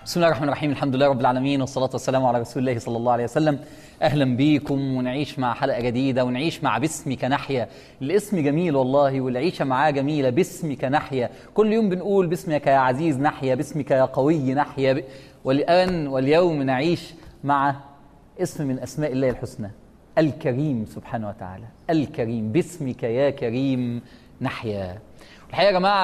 بسم الله الرحمن الرحيم الحمد لله رب العالمين والصلاة والسلام على رسول الله صلى الله عليه وسلم أهلا بيكم ونعيش مع حلقة جديدة ونعيش مع باسمك نحيا الاسم جميل والله والعيشة معاه جميلة باسمك نحيا كل يوم بنقول باسمك يا عزيز نحيا باسمك يا قوي نحيا ب... والآن واليوم نعيش مع اسم من أسماء الله الحسنى الكريم سبحانه وتعالى الكريم باسمك يا كريم نحيا الحقيقة يا جماعة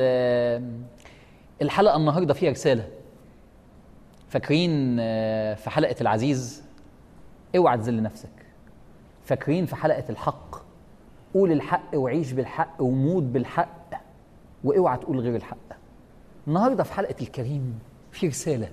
الحلقة النهاردة فيها رسالة فاكرين في حلقة العزيز اوعى تذل نفسك فاكرين في حلقة الحق قول الحق وعيش بالحق وموت بالحق واوعى تقول غير الحق النهاردة في حلقة الكريم في رسالة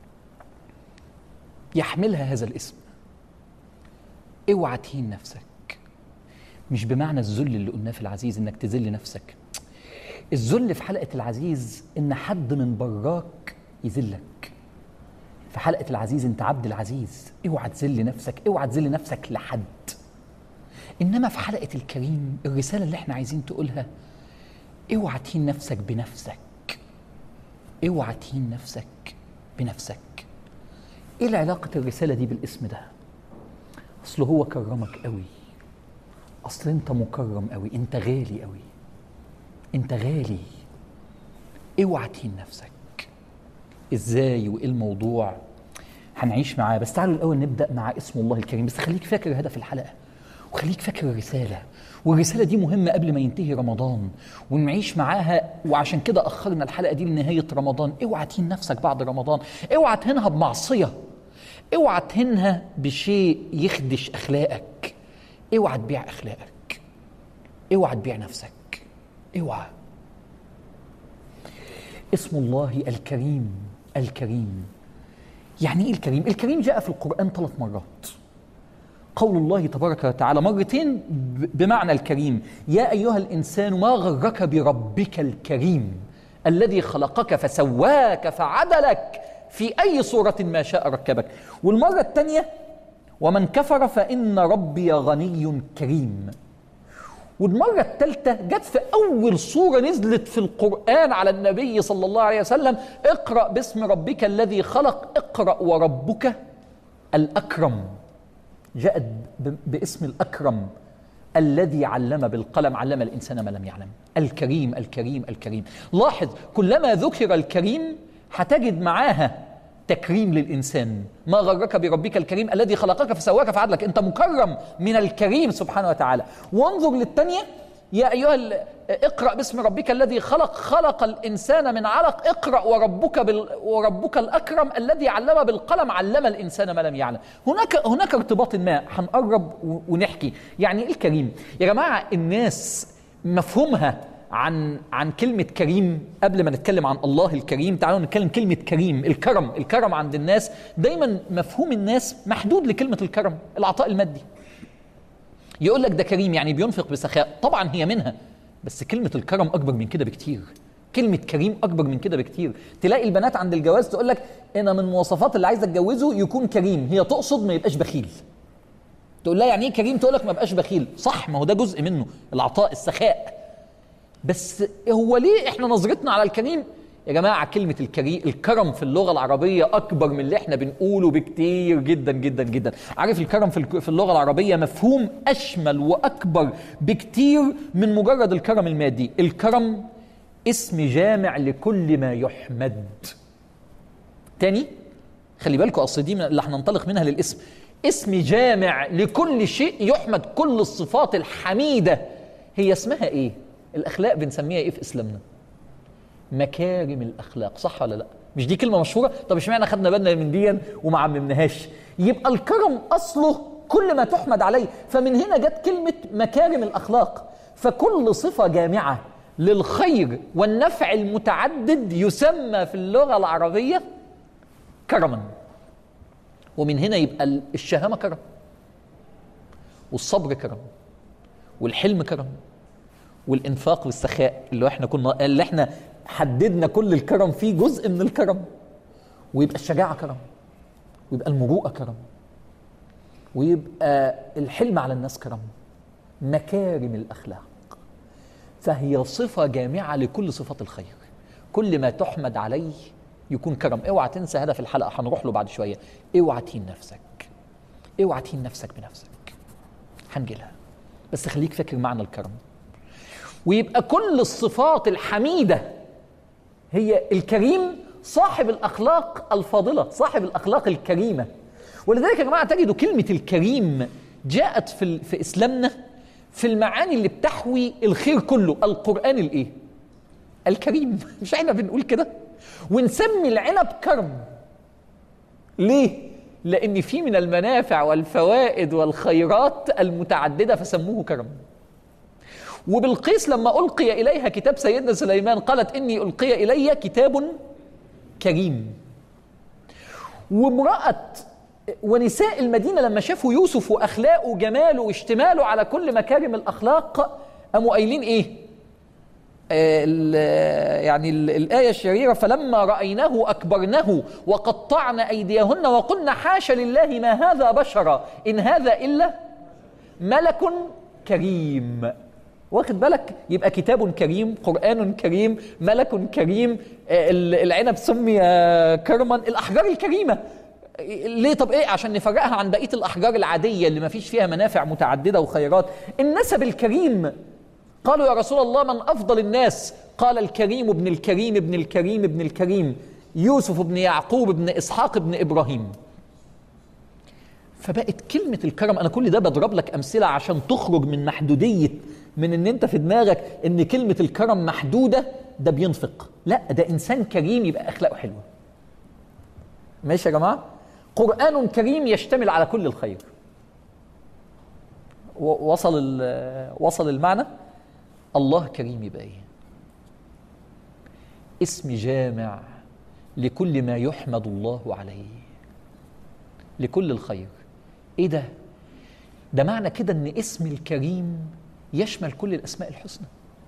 يحملها هذا الاسم اوعى تهين نفسك مش بمعنى الذل اللي قلناه في العزيز انك تذل نفسك الذل في حلقة العزيز ان حد من براك يذلك في حلقة العزيز انت عبد العزيز اوعى تذل نفسك اوعى تذل نفسك لحد انما في حلقة الكريم الرسالة اللي احنا عايزين تقولها اوعى تهين نفسك بنفسك اوعى تهين نفسك بنفسك ايه العلاقة الرسالة دي بالاسم ده اصل هو كرمك قوي اصل انت مكرم قوي انت غالي قوي انت غالي اوعى تهين نفسك ازاي وايه الموضوع هنعيش معاه بس تعالوا الاول نبدا مع اسم الله الكريم بس خليك فاكر هدف الحلقه وخليك فاكر الرساله والرساله دي مهمه قبل ما ينتهي رمضان ونعيش معاها وعشان كده اخرنا الحلقه دي لنهايه رمضان اوعى تهين نفسك بعد رمضان اوعى تهينها بمعصيه اوعى تهينها بشيء يخدش اخلاقك اوعى تبيع اخلاقك اوعى تبيع نفسك اوعى اسم الله الكريم الكريم يعني ايه الكريم الكريم جاء في القران ثلاث مرات قول الله تبارك وتعالى مرتين بمعنى الكريم يا ايها الانسان ما غرك بربك الكريم الذي خلقك فسواك فعدلك في اي صوره ما شاء ركبك والمره الثانيه ومن كفر فان ربي غني كريم والمرة الثالثة جت في أول صورة نزلت في القرآن على النبي صلى الله عليه وسلم اقرأ باسم ربك الذي خلق اقرأ وربك الأكرم جاءت باسم الأكرم الذي علم بالقلم علم الإنسان ما لم يعلم الكريم الكريم الكريم لاحظ كلما ذكر الكريم هتجد معاها تكريم للإنسان ما غرك بربك الكريم الذي خلقك فسواك فعدلك أنت مكرم من الكريم سبحانه وتعالى وانظر للثانية يا أيها اقرأ باسم ربك الذي خلق خلق الإنسان من علق اقرأ وربك بال وربك الأكرم الذي علم بالقلم علم الإنسان ما لم يعلم هناك هناك ارتباط ما هنقرب ونحكي يعني إيه الكريم يا جماعة الناس مفهومها عن عن كلمة كريم قبل ما نتكلم عن الله الكريم تعالوا نتكلم كلمة كريم الكرم الكرم عند الناس دايما مفهوم الناس محدود لكلمة الكرم العطاء المادي يقول لك ده كريم يعني بينفق بسخاء طبعا هي منها بس كلمة الكرم أكبر من كده بكتير كلمة كريم أكبر من كده بكتير تلاقي البنات عند الجواز تقول لك أنا من مواصفات اللي عايزة أتجوزه يكون كريم هي تقصد ما يبقاش بخيل تقول لها يعني ايه كريم تقول لك ما بقاش بخيل صح ما هو ده جزء منه العطاء السخاء بس هو ليه احنا نظرتنا على الكريم يا جماعة كلمة الكريم الكرم في اللغة العربية أكبر من اللي احنا بنقوله بكتير جدا جدا جدا عارف الكرم في في اللغة العربية مفهوم أشمل وأكبر بكتير من مجرد الكرم المادي الكرم اسم جامع لكل ما يحمد تاني خلي بالكم أصل دي اللي هننطلق منها للاسم اسم جامع لكل شيء يحمد كل الصفات الحميدة هي اسمها ايه الاخلاق بنسميها ايه في اسلامنا مكارم الاخلاق صح ولا لا مش دي كلمه مشهوره طب اشمعنى خدنا بالنا من دي وما عممناهاش يبقى الكرم اصله كل ما تحمد عليه فمن هنا جت كلمه مكارم الاخلاق فكل صفه جامعه للخير والنفع المتعدد يسمى في اللغه العربيه كرما ومن هنا يبقى الشهامه كرم والصبر كرم والحلم كرم والانفاق والسخاء اللي احنا كنا اللي احنا حددنا كل الكرم فيه جزء من الكرم ويبقى الشجاعه كرم ويبقى المروءه كرم ويبقى الحلم على الناس كرم مكارم الاخلاق فهي صفه جامعه لكل صفات الخير كل ما تحمد عليه يكون كرم اوعى تنسى هدف الحلقه هنروح له بعد شويه اوعى تهين نفسك اوعى تهين نفسك بنفسك هنجيلها بس خليك فاكر معنى الكرم ويبقى كل الصفات الحميده هي الكريم صاحب الاخلاق الفاضله صاحب الاخلاق الكريمه ولذلك يا جماعه تجدوا كلمه الكريم جاءت في في اسلامنا في المعاني اللي بتحوي الخير كله القران الايه الكريم مش احنا بنقول كده ونسمي العنب كرم ليه لان في من المنافع والفوائد والخيرات المتعدده فسموه كرم وبالقيس لما القي اليها كتاب سيدنا سليمان قالت اني القي الي كتاب كريم وامراه ونساء المدينه لما شافوا يوسف واخلاقه وجماله واشتماله على كل مكارم الاخلاق قاموا قايلين ايه؟ يعني الآية الشريرة فلما رأيناه أكبرنه وقطعن أيديهن وقلن حاش لله ما هذا بشرا إن هذا إلا ملك كريم واخد بالك يبقى كتاب كريم قرآن كريم ملك كريم العنب سمي كرما الأحجار الكريمة ليه طب ايه عشان نفرقها عن بقيه الاحجار العاديه اللي ما فيش فيها منافع متعدده وخيرات النسب الكريم قالوا يا رسول الله من افضل الناس قال الكريم ابن الكريم ابن الكريم ابن الكريم يوسف ابن يعقوب ابن اسحاق ابن ابراهيم فبقت كلمة الكرم أنا كل ده بضرب لك أمثلة عشان تخرج من محدودية من إن أنت في دماغك إن كلمة الكرم محدودة ده بينفق لا ده إنسان كريم يبقى أخلاقه حلوة ماشي يا جماعة قرآن كريم يشتمل على كل الخير وصل وصل المعنى الله كريم يبقى ايه اسم جامع لكل ما يحمد الله عليه لكل الخير ايه ده ده معنى كده ان اسم الكريم يشمل كل الاسماء الحسنى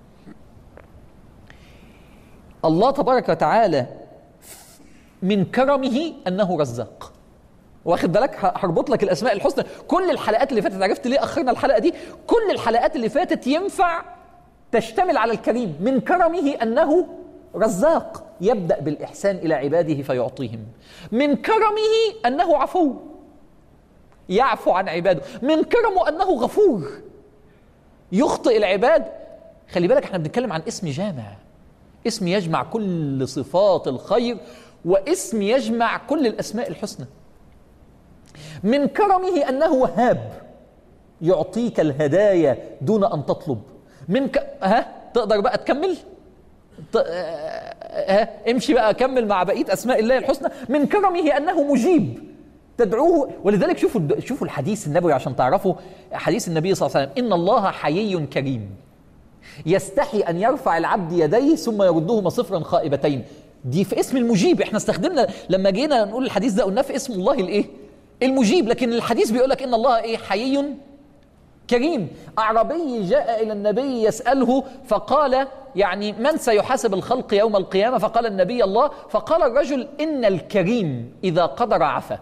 الله تبارك وتعالى من كرمه انه رزاق واخد بالك هربط لك الاسماء الحسنى كل الحلقات اللي فاتت عرفت ليه اخرنا الحلقه دي كل الحلقات اللي فاتت ينفع تشتمل على الكريم من كرمه انه رزاق يبدا بالاحسان الى عباده فيعطيهم من كرمه انه عفو يعفو عن عباده من كرمه انه غفور يخطئ العباد خلي بالك احنا بنتكلم عن اسم جامع اسم يجمع كل صفات الخير واسم يجمع كل الاسماء الحسنى من كرمه انه وهاب يعطيك الهدايا دون ان تطلب من ك... ها تقدر بقى تكمل ت... ها امشي بقى كمل مع بقيه اسماء الله الحسنى من كرمه انه مجيب تدعوه ولذلك شوفوا شوفوا الحديث النبوي عشان تعرفوا حديث النبي صلى الله عليه وسلم ان الله حيي كريم يستحي ان يرفع العبد يديه ثم يردهما صفرا خائبتين دي في اسم المجيب احنا استخدمنا لما جينا نقول الحديث ده قلناه في اسم الله الايه المجيب لكن الحديث بيقول لك ان الله ايه حيي كريم اعرابي جاء الى النبي يساله فقال يعني من سيحاسب الخلق يوم القيامه فقال النبي الله فقال الرجل ان الكريم اذا قدر عفا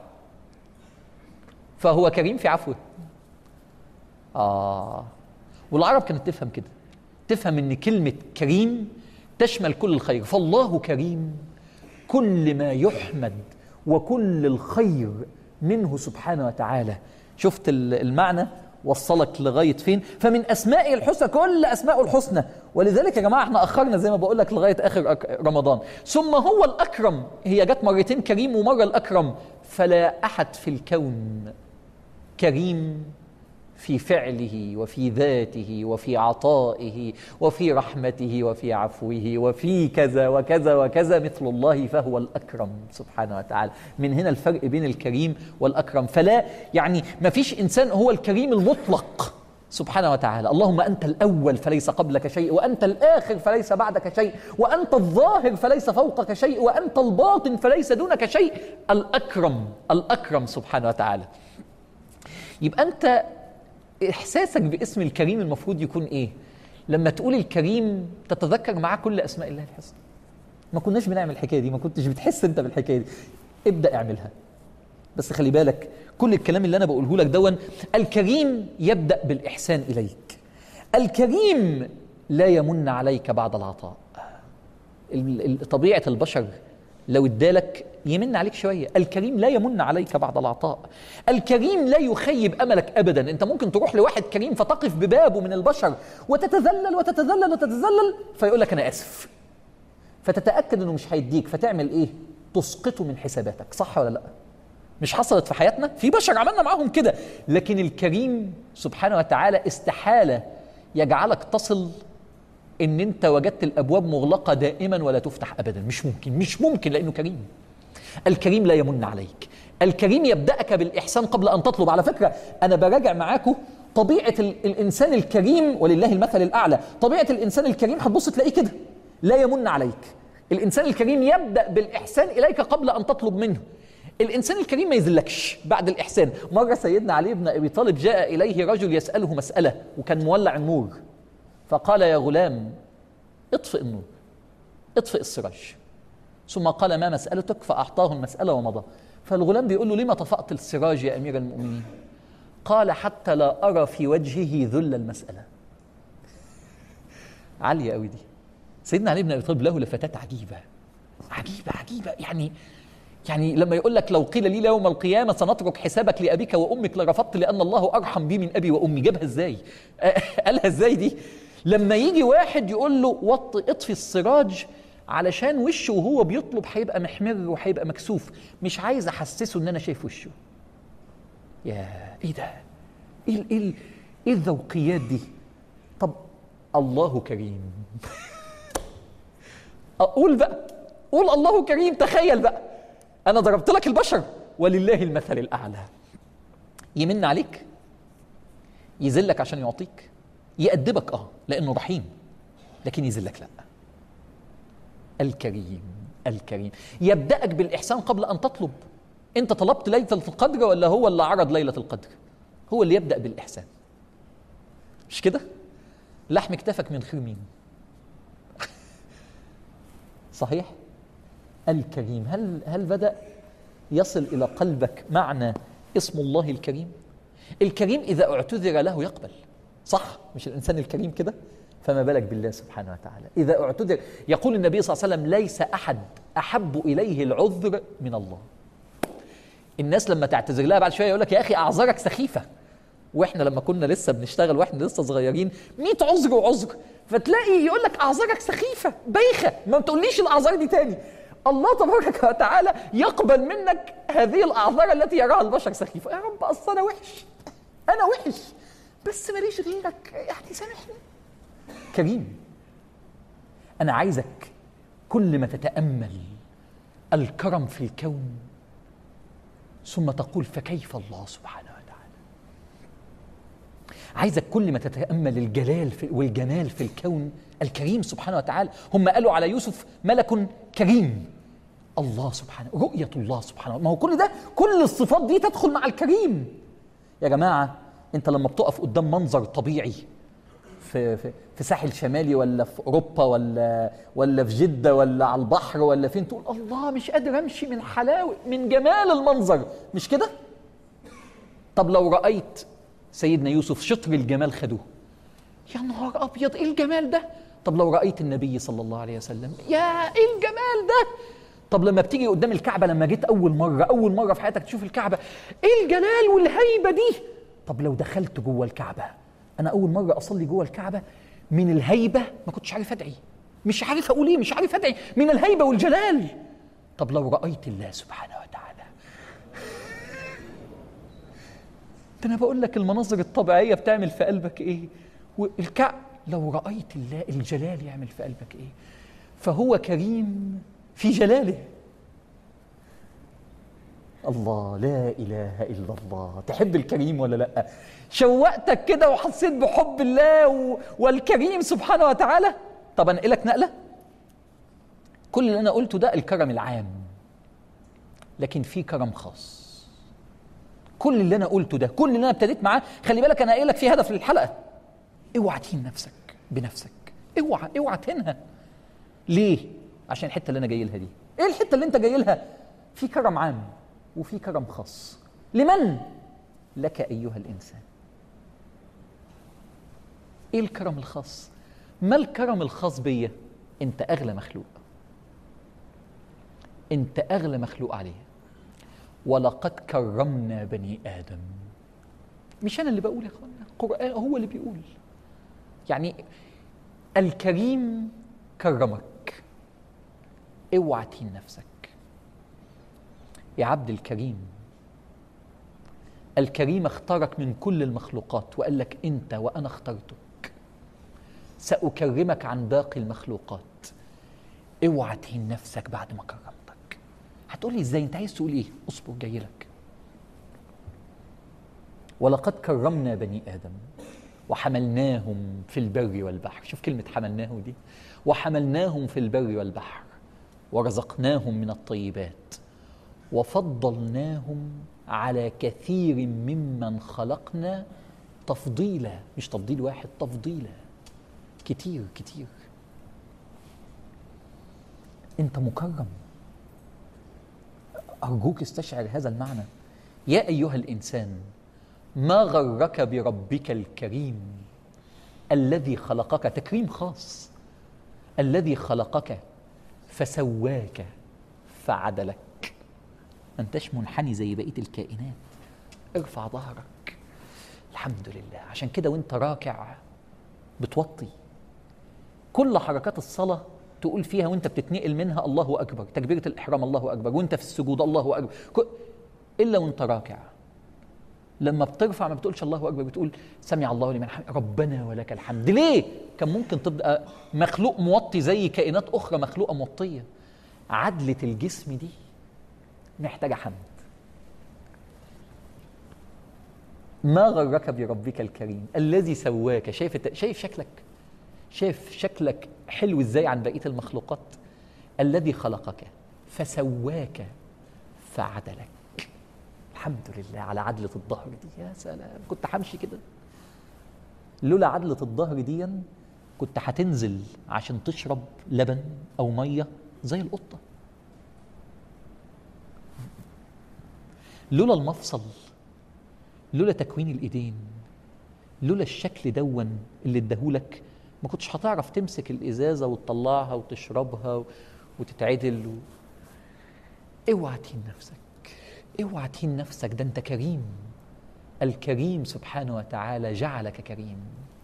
فهو كريم في عفوه اه والعرب كانت تفهم كده تفهم ان كلمه كريم تشمل كل الخير فالله كريم كل ما يحمد وكل الخير منه سبحانه وتعالى شفت المعنى وصلك لغايه فين فمن اسمائه الحسنى كل اسمائه الحسنى ولذلك يا جماعه احنا اخرنا زي ما بقول لك لغايه اخر رمضان ثم هو الاكرم هي جت مرتين كريم ومره الاكرم فلا احد في الكون كريم في فعله وفي ذاته وفي عطائه وفي رحمته وفي عفوه وفي كذا وكذا وكذا مثل الله فهو الأكرم سبحانه وتعالى من هنا الفرق بين الكريم والأكرم فلا يعني ما فيش إنسان هو الكريم المطلق سبحانه وتعالى اللهم أنت الأول فليس قبلك شيء وأنت الآخر فليس بعدك شيء وأنت الظاهر فليس فوقك شيء وأنت الباطن فليس دونك شيء الأكرم الأكرم سبحانه وتعالى يبقى أنت احساسك باسم الكريم المفروض يكون ايه لما تقول الكريم تتذكر معاه كل اسماء الله الحسنى ما كناش بنعمل الحكايه دي ما كنتش بتحس انت بالحكايه دي ابدا اعملها بس خلي بالك كل الكلام اللي انا بقوله لك دون الكريم يبدا بالاحسان اليك الكريم لا يمن عليك بعد العطاء طبيعه البشر لو ادالك يمن عليك شويه الكريم لا يمن عليك بعد العطاء الكريم لا يخيب املك ابدا انت ممكن تروح لواحد كريم فتقف ببابه من البشر وتتذلل وتتذلل وتتذلل فيقول لك انا اسف فتتاكد انه مش هيديك فتعمل ايه تسقطه من حساباتك صح ولا لا مش حصلت في حياتنا في بشر عملنا معاهم كده لكن الكريم سبحانه وتعالى استحاله يجعلك تصل ان انت وجدت الابواب مغلقه دائما ولا تفتح ابدا مش ممكن مش ممكن لانه كريم الكريم لا يمن عليك الكريم يبدأك بالإحسان قبل أن تطلب على فكرة أنا براجع معاكم طبيعة ال- الإنسان الكريم ولله المثل الأعلى طبيعة الإنسان الكريم هتبص تلاقيه كده لا يمن عليك الإنسان الكريم يبدأ بالإحسان إليك قبل أن تطلب منه الإنسان الكريم ما يذلكش بعد الإحسان مرة سيدنا علي بن أبي طالب جاء إليه رجل يسأله مسألة وكان مولع النور فقال يا غلام اطفئ النور اطفئ السراج ثم قال ما مسألتك فأعطاه المسألة ومضى فالغلام بيقول له لما طفأت السراج يا أمير المؤمنين قال حتى لا أرى في وجهه ذل المسألة عالية قوي دي سيدنا علي بن أبي طالب له لفتات عجيبة عجيبة عجيبة يعني يعني لما يقول لك لو قيل لي يوم القيامة سنترك حسابك لأبيك وأمك لرفضت لأن الله أرحم بي من أبي وأمي جابها إزاي؟ قالها إزاي دي؟ لما يجي واحد يقول له وط اطفي السراج علشان وشه وهو بيطلب هيبقى محمر وهيبقى مكسوف مش عايز احسسه ان انا شايف وشه يا ايه ده ايه ال- ايه ال- ايه الذوقيات دي طب الله كريم قول بقى قول الله كريم تخيل بقى انا ضربت لك البشر ولله المثل الاعلى يمن عليك يذلك عشان يعطيك يأدبك اه لانه رحيم لكن يذلك لا الكريم الكريم يبدأك بالإحسان قبل أن تطلب أنت طلبت ليلة القدر ولا هو اللي عرض ليلة القدر هو اللي يبدأ بالإحسان مش كده لحم كتافك من خير مين صحيح الكريم هل هل بدأ يصل إلى قلبك معنى اسم الله الكريم الكريم إذا اعتذر له يقبل صح مش الإنسان الكريم كده فما بالك بالله سبحانه وتعالى إذا اعتذر يقول النبي صلى الله عليه وسلم ليس أحد أحب إليه العذر من الله الناس لما تعتذر لها بعد شوية يقول لك يا أخي أعذارك سخيفة واحنا لما كنا لسه بنشتغل واحنا لسه صغيرين 100 عذر وعذر فتلاقي يقول لك اعذارك سخيفه بايخه ما تقوليش الاعذار دي تاني الله تبارك وتعالى يقبل منك هذه الاعذار التي يراها البشر سخيفه يا رب اصل انا وحش انا وحش بس ماليش غيرك يعني سامحني كريم انا عايزك كل ما تتامل الكرم في الكون ثم تقول فكيف الله سبحانه وتعالى عايزك كل ما تتامل الجلال في والجمال في الكون الكريم سبحانه وتعالى هم قالوا على يوسف ملك كريم الله سبحانه رؤية الله سبحانه ما هو كل ده كل الصفات دي تدخل مع الكريم يا جماعة انت لما بتقف قدام منظر طبيعي في في في ساحل شمالي ولا في اوروبا ولا ولا في جده ولا على البحر ولا فين تقول الله مش قادر امشي من حلاوه من جمال المنظر مش كده؟ طب لو رايت سيدنا يوسف شطر الجمال خدوه يا نهار ابيض ايه الجمال ده طب لو رايت النبي صلى الله عليه وسلم يا ايه الجمال ده طب لما بتيجي قدام الكعبه لما جيت اول مره اول مره في حياتك تشوف الكعبه ايه الجلال والهيبه دي طب لو دخلت جوه الكعبه انا اول مره اصلي جوه الكعبه من الهيبه ما كنتش عارف ادعي مش عارف اقول ايه مش عارف ادعي من الهيبه والجلال طب لو رايت الله سبحانه وتعالى ده انا بقول لك المناظر الطبيعيه بتعمل في قلبك ايه والكعب لو رايت الله الجلال يعمل في قلبك ايه فهو كريم في جلاله الله لا اله الا الله تحب الكريم ولا لا شوقتك كده وحسيت بحب الله و... والكريم سبحانه وتعالى طب انقلك نقله كل اللي انا قلته ده الكرم العام لكن في كرم خاص كل اللي انا قلته ده كل اللي انا ابتديت معاه خلي بالك انا قايل لك في هدف للحلقه اوعى تهين نفسك بنفسك اوعى اوعى تهينها ليه عشان الحته اللي انا جاي لها دي ايه الحته اللي انت جاي لها في كرم عام وفي كرم خاص لمن لك ايها الانسان ايه الكرم الخاص ما الكرم الخاص بيا انت اغلى مخلوق انت اغلى مخلوق عليه ولقد كرمنا بني ادم مش انا اللي بقول يا اخوانا القران هو اللي بيقول يعني الكريم كرمك اوعى تهين نفسك يا عبد الكريم الكريم اختارك من كل المخلوقات وقال لك انت وانا اخترتك ساكرمك عن باقي المخلوقات اوعى تهين نفسك بعد ما كرمتك هتقولي ازاي انت عايز تقول ايه اصبر جاي لك ولقد كرمنا بني ادم وحملناهم في البر والبحر شوف كلمه حملناه دي وحملناهم في البر والبحر ورزقناهم من الطيبات وفضلناهم على كثير ممن خلقنا تفضيلا مش تفضيل واحد تفضيلا كتير كتير انت مكرم ارجوك استشعر هذا المعنى يا ايها الانسان ما غرك بربك الكريم الذي خلقك تكريم خاص الذي خلقك فسواك فعدلك ما انتش منحني زي بقيه الكائنات ارفع ظهرك الحمد لله عشان كده وانت راكع بتوطي كل حركات الصلاه تقول فيها وانت بتتنقل منها الله اكبر تكبيره الاحرام الله اكبر وانت في السجود الله اكبر الا وانت راكع لما بترفع ما بتقولش الله اكبر بتقول سمع الله لمن حمد ربنا ولك الحمد ليه كان ممكن تبقى مخلوق موطي زي كائنات اخرى مخلوقه موطيه عدله الجسم دي محتاجه حمد ما غرك بربك الكريم الذي سواك شايف شايف شكلك شايف شكلك حلو ازاي عن بقيه المخلوقات الذي خلقك فسواك فعدلك الحمد لله على عدلة الظهر دي يا سلام كنت همشي كده لولا عدلة الظهر دي كنت هتنزل عشان تشرب لبن أو مية زي القطة لولا المفصل لولا تكوين الإيدين لولا الشكل دون اللي اداهولك ما كنتش هتعرف تمسك الإزازة وتطلعها وتشربها وتتعدل و... اوعى تهين نفسك اوعى تهين نفسك ده انت كريم الكريم سبحانه وتعالى جعلك كريم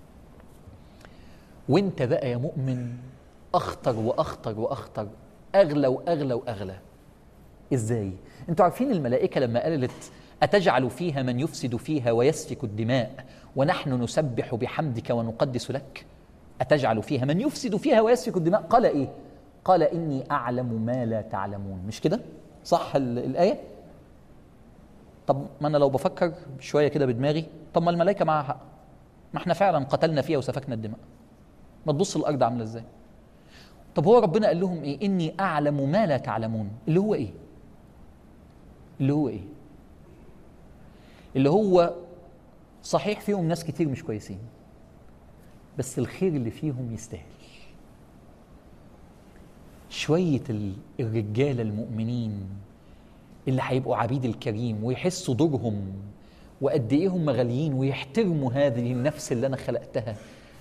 وانت بقى يا مؤمن اخطر واخطر واخطر اغلى واغلى واغلى ازاي انتوا عارفين الملائكه لما قالت اتجعل فيها من يفسد فيها ويسفك الدماء ونحن نسبح بحمدك ونقدس لك اتجعل فيها من يفسد فيها ويسفك الدماء قال ايه قال اني اعلم ما لا تعلمون مش كده صح الايه طب ما انا لو بفكر شويه كده بدماغي طب ما الملائكه معاها حق ما احنا فعلا قتلنا فيها وسفكنا الدماء ما تبص الارض عامله ازاي طب هو ربنا قال لهم ايه اني اعلم ما لا تعلمون اللي هو ايه اللي هو ايه اللي هو صحيح فيهم ناس كتير مش كويسين بس الخير اللي فيهم يستاهل شويه الرجاله المؤمنين اللي هيبقوا عبيد الكريم ويحسوا دورهم وقد ايه هم غاليين ويحترموا هذه النفس اللي انا خلقتها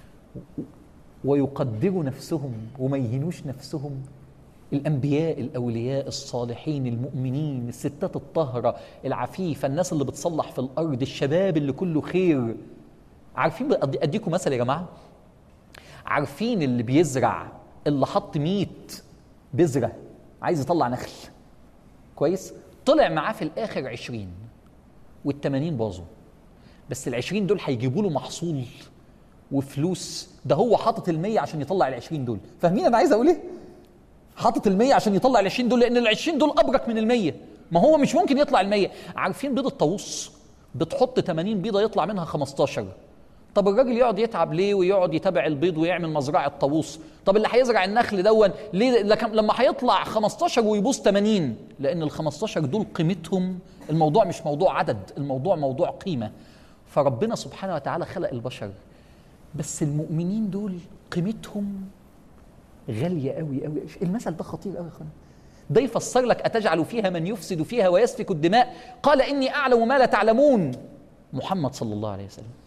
ويقدروا نفسهم وما يهينوش نفسهم الانبياء الاولياء الصالحين المؤمنين الستات الطاهره العفيفه الناس اللي بتصلح في الارض الشباب اللي كله خير عارفين اديكم مثل يا جماعه عارفين اللي بيزرع اللي حط 100 بذره عايز يطلع نخل كويس طلع معاه في الاخر 20 وال 80 باظوا بس ال 20 دول هيجيبوا له محصول وفلوس ده هو حاطط ال 100 عشان يطلع ال 20 دول فاهمين انا عايز اقول ايه حاطط ال 100 عشان يطلع ال 20 دول لان ال 20 دول ابرك من ال 100 ما هو مش ممكن يطلع ال 100 عارفين بيض الطاووس بتحط 80 بيضه يطلع منها 15 طب الراجل يقعد يتعب ليه ويقعد يتابع البيض ويعمل مزرعه طاووس طب اللي هيزرع النخل دون ليه لما هيطلع 15 ويبوظ 80 لان ال 15 دول قيمتهم الموضوع مش موضوع عدد الموضوع موضوع قيمه فربنا سبحانه وتعالى خلق البشر بس المؤمنين دول قيمتهم غاليه قوي قوي المثل ده خطير قوي يا اخوانا ده يفسر لك اتجعل فيها من يفسد فيها ويسفك الدماء قال اني اعلم ما لا تعلمون محمد صلى الله عليه وسلم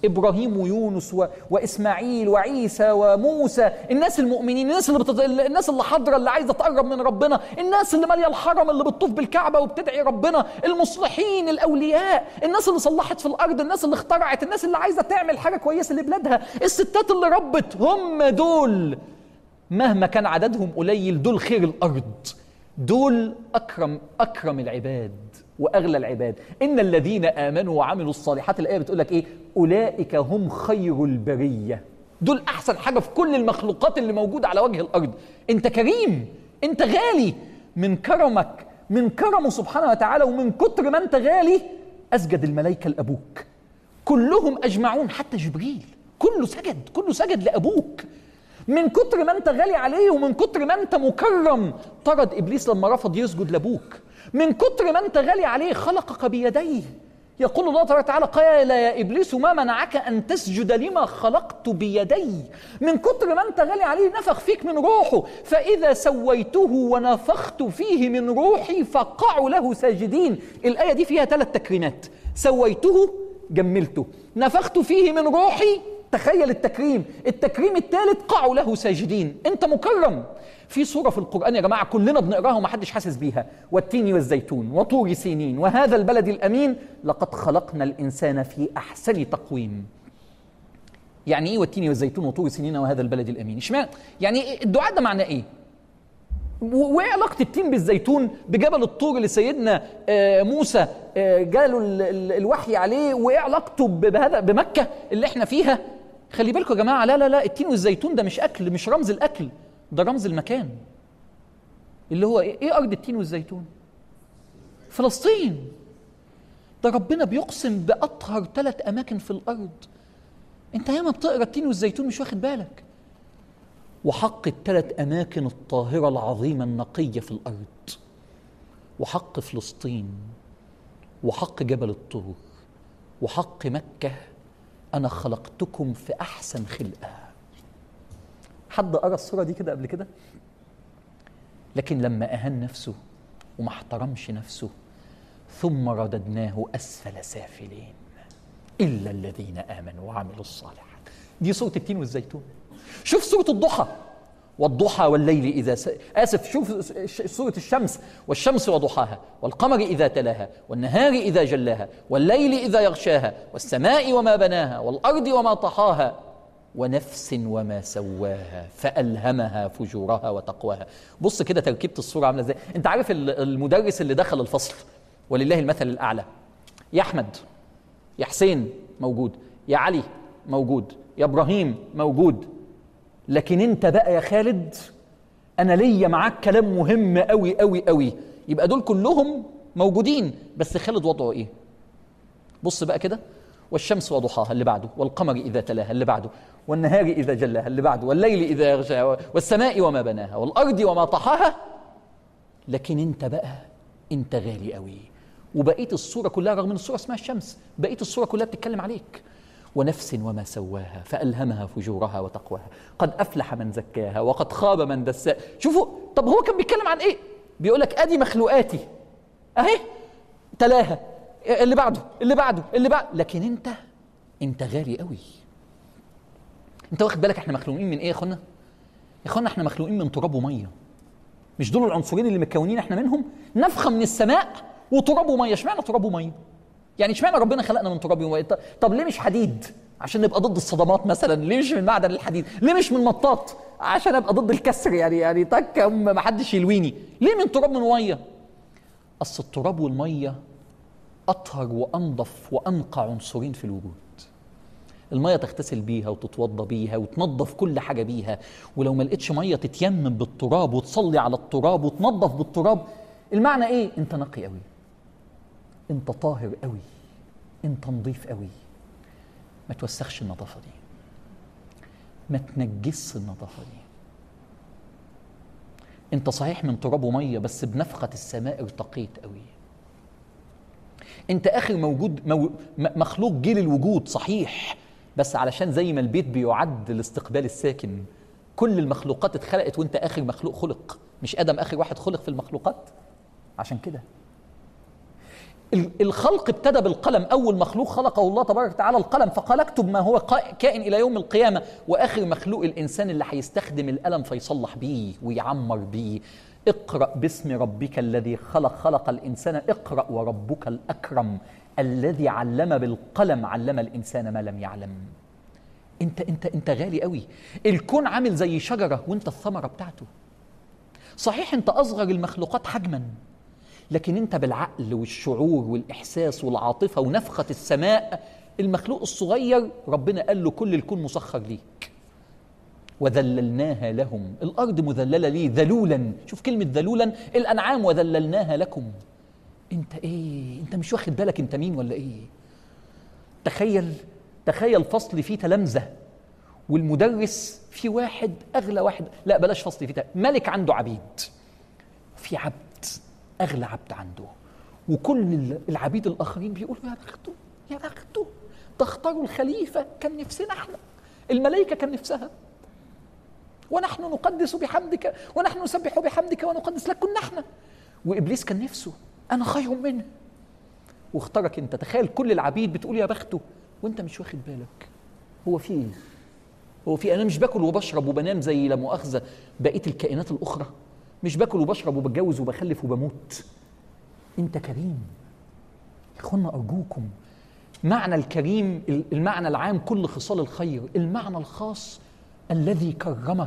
ابراهيم ويونس و... واسماعيل وعيسى وموسى الناس المؤمنين الناس اللي بتط... الناس اللي حاضره اللي عايزه تقرب من ربنا الناس اللي ماليه الحرم اللي بتطوف بالكعبه وبتدعي ربنا المصلحين الاولياء الناس اللي صلحت في الارض الناس اللي اخترعت الناس اللي عايزه تعمل حاجه كويسه لبلادها الستات اللي ربت هم دول مهما كان عددهم قليل دول خير الارض دول اكرم اكرم العباد واغلى العباد ان الذين امنوا وعملوا الصالحات الايه بتقول لك ايه اولئك هم خير البريه دول احسن حاجه في كل المخلوقات اللي موجوده على وجه الارض انت كريم انت غالي من كرمك من كرمه سبحانه وتعالى ومن كتر ما انت غالي اسجد الملائكه لابوك كلهم اجمعون حتى جبريل كله سجد كله سجد لابوك من كتر ما انت غالي عليه ومن كتر ما انت مكرم طرد ابليس لما رفض يسجد لابوك من كتر ما انت غالي عليه خلقك بيديه يقول الله تبارك وتعالى قال يا ابليس ما منعك ان تسجد لما خلقت بيدي من كتر ما انت غالي عليه نفخ فيك من روحه فاذا سويته ونفخت فيه من روحي فقعوا له ساجدين الايه دي فيها ثلاث تكريمات سويته جملته نفخت فيه من روحي تخيل التكريم التكريم الثالث قعوا له ساجدين انت مكرم في سورة في القرآن يا جماعة كلنا بنقراها ومحدش حاسس بيها والتين والزيتون وطور سينين وهذا البلد الأمين لقد خلقنا الإنسان في أحسن تقويم يعني ايه والتين والزيتون وطور سينين وهذا البلد الامين اشمعنى يعني الدعاء ده معناه ايه وايه علاقه التين بالزيتون بجبل الطور اللي سيدنا موسى جاله الوحي عليه وايه علاقته بهذا بمكه اللي احنا فيها خلي بالكم يا جماعه لا لا لا التين والزيتون ده مش اكل مش رمز الاكل ده رمز المكان اللي هو ايه, إيه ارض التين والزيتون فلسطين ده ربنا بيقسم باطهر ثلاث اماكن في الارض انت ياما بتقرا التين والزيتون مش واخد بالك وحق الثلاث اماكن الطاهره العظيمه النقيه في الارض وحق فلسطين وحق جبل الطور وحق مكه انا خلقتكم في احسن خلقه حد قرا الصوره دي كده قبل كده لكن لما اهان نفسه وما احترمش نفسه ثم رددناه اسفل سافلين الا الذين امنوا وعملوا الصالحات دي سوره التين والزيتون شوف سوره الضحى والضحى والليل اذا س... اسف شوف سوره الشمس والشمس وضحاها والقمر اذا تلاها والنهار اذا جلاها والليل اذا يغشاها والسماء وما بناها والارض وما طحاها ونفس وما سواها فألهمها فجورها وتقواها بص كده تركيبة الصورة عاملة ازاي انت عارف المدرس اللي دخل الفصل ولله المثل الأعلى يا أحمد يا حسين موجود يا علي موجود يا إبراهيم موجود لكن انت بقى يا خالد انا ليا معاك كلام مهم قوي قوي قوي يبقى دول كلهم موجودين بس خالد وضعه ايه بص بقى كده والشمس وضحاها اللي بعده والقمر اذا تلاها اللي بعده والنهار اذا جلاها اللي بعده والليل اذا يغشاها والسماء وما بناها والارض وما طحاها لكن انت بقى انت غالي قوي وبقيه الصوره كلها رغم ان الصوره اسمها الشمس بقيه الصوره كلها بتتكلم عليك ونفس وما سواها فألهمها فجورها وتقواها قد أفلح من زكاها وقد خاب من دساها شوفوا طب هو كان بيتكلم عن إيه بيقول لك أدي مخلوقاتي أهي تلاها اللي بعده اللي بعده اللي بعده لكن أنت أنت غالي قوي أنت واخد بالك إحنا مخلوقين من إيه يا أخوانا يا أخوانا إحنا مخلوقين من تراب ومية مش دول العنصرين اللي متكونين إحنا منهم نفخة من السماء وتراب ومية اشمعنى تراب ومية يعني اشمعنى ربنا خلقنا من تراب وميه طب ليه مش حديد عشان نبقى ضد الصدمات مثلا ليه مش من معدن الحديد ليه مش من مطاط عشان ابقى ضد الكسر يعني يعني تك ما حدش يلويني ليه من تراب من ميه اصل التراب والميه اطهر وانظف وانقى عنصرين في الوجود الميه تغتسل بيها وتتوضى بيها وتنظف كل حاجه بيها ولو ما لقيتش ميه تتيمم بالتراب وتصلي على التراب وتنظف بالتراب المعنى ايه انت نقي قوي انت طاهر قوي انت نظيف قوي ما توسخش النظافه دي ما تنجسش النظافه دي انت صحيح من تراب وميه بس بنفخه السماء ارتقيت قوي انت اخر موجود مو مخلوق جيل الوجود صحيح بس علشان زي ما البيت بيعد لاستقبال الساكن كل المخلوقات اتخلقت وانت اخر مخلوق خلق مش ادم اخر واحد خلق في المخلوقات عشان كده الخلق ابتدى بالقلم اول مخلوق خلقه الله تبارك وتعالى القلم فقال اكتب ما هو كائن الى يوم القيامه واخر مخلوق الانسان اللي هيستخدم القلم فيصلح بيه ويعمر بيه اقرا باسم ربك الذي خلق خلق الانسان اقرا وربك الاكرم الذي علم بالقلم علم الانسان ما لم يعلم انت انت انت غالي قوي الكون عامل زي شجره وانت الثمره بتاعته صحيح انت اصغر المخلوقات حجما لكن انت بالعقل والشعور والاحساس والعاطفه ونفخه السماء المخلوق الصغير ربنا قال له كل الكون مسخر ليك وذللناها لهم الارض مذلله ليه ذلولا شوف كلمه ذلولا الانعام وذللناها لكم انت ايه انت مش واخد بالك انت مين ولا ايه تخيل تخيل فصل فيه تلامذه والمدرس في واحد اغلى واحد لا بلاش فصل فيه ملك عنده عبيد في عبد اغلى عبد عنده وكل العبيد الاخرين بيقولوا يا بخته يا بخته تختاروا الخليفه كان نفسنا احنا الملائكه كان نفسها ونحن نقدس بحمدك ونحن نسبح بحمدك ونقدس لك كنا احنا وابليس كان نفسه انا خير منه واختارك انت تخيل كل العبيد بتقول يا بخته وانت مش واخد بالك هو في ايه هو في انا مش باكل وبشرب وبنام زي لا مؤاخذه بقيه الكائنات الاخرى مش باكل وبشرب وبتجوز وبخلف وبموت انت كريم يا اخوانا ارجوكم معنى الكريم المعنى العام كل خصال الخير المعنى الخاص الذي كرمك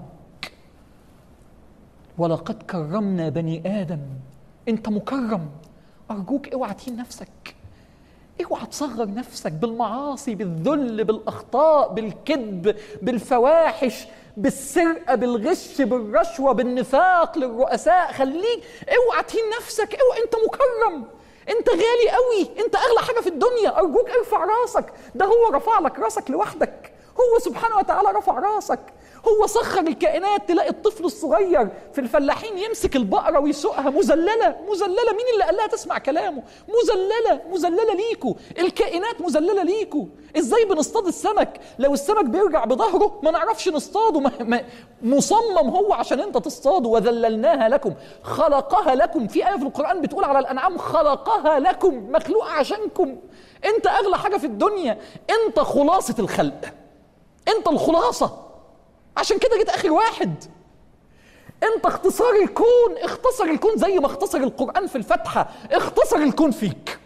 ولقد كرمنا بني ادم انت مكرم ارجوك اوعى تهين نفسك اوعى تصغر نفسك بالمعاصي بالذل بالاخطاء بالكذب بالفواحش بالسرقه بالغش بالرشوه بالنفاق للرؤساء خليك اوعى تهين نفسك اوعى انت مكرم انت غالي قوي انت اغلى حاجه في الدنيا ارجوك ارفع راسك ده هو رفع لك راسك لوحدك هو سبحانه وتعالى رفع راسك هو سخر الكائنات تلاقي الطفل الصغير في الفلاحين يمسك البقره ويسوقها مذلله مذلله مين اللي قال لها تسمع كلامه مذلله مذلله ليكو الكائنات مذلله ليكو ازاي بنصطاد السمك لو السمك بيرجع بظهره ما نعرفش نصطاده ما ما مصمم هو عشان انت تصطاده وذللناها لكم خلقها لكم في ايه في القران بتقول على الانعام خلقها لكم مخلوقه عشانكم انت اغلى حاجه في الدنيا انت خلاصه الخلق انت الخلاصه عشان كده جيت اخر واحد انت اختصار الكون اختصر الكون زي ما اختصر القران في الفاتحه اختصر الكون فيك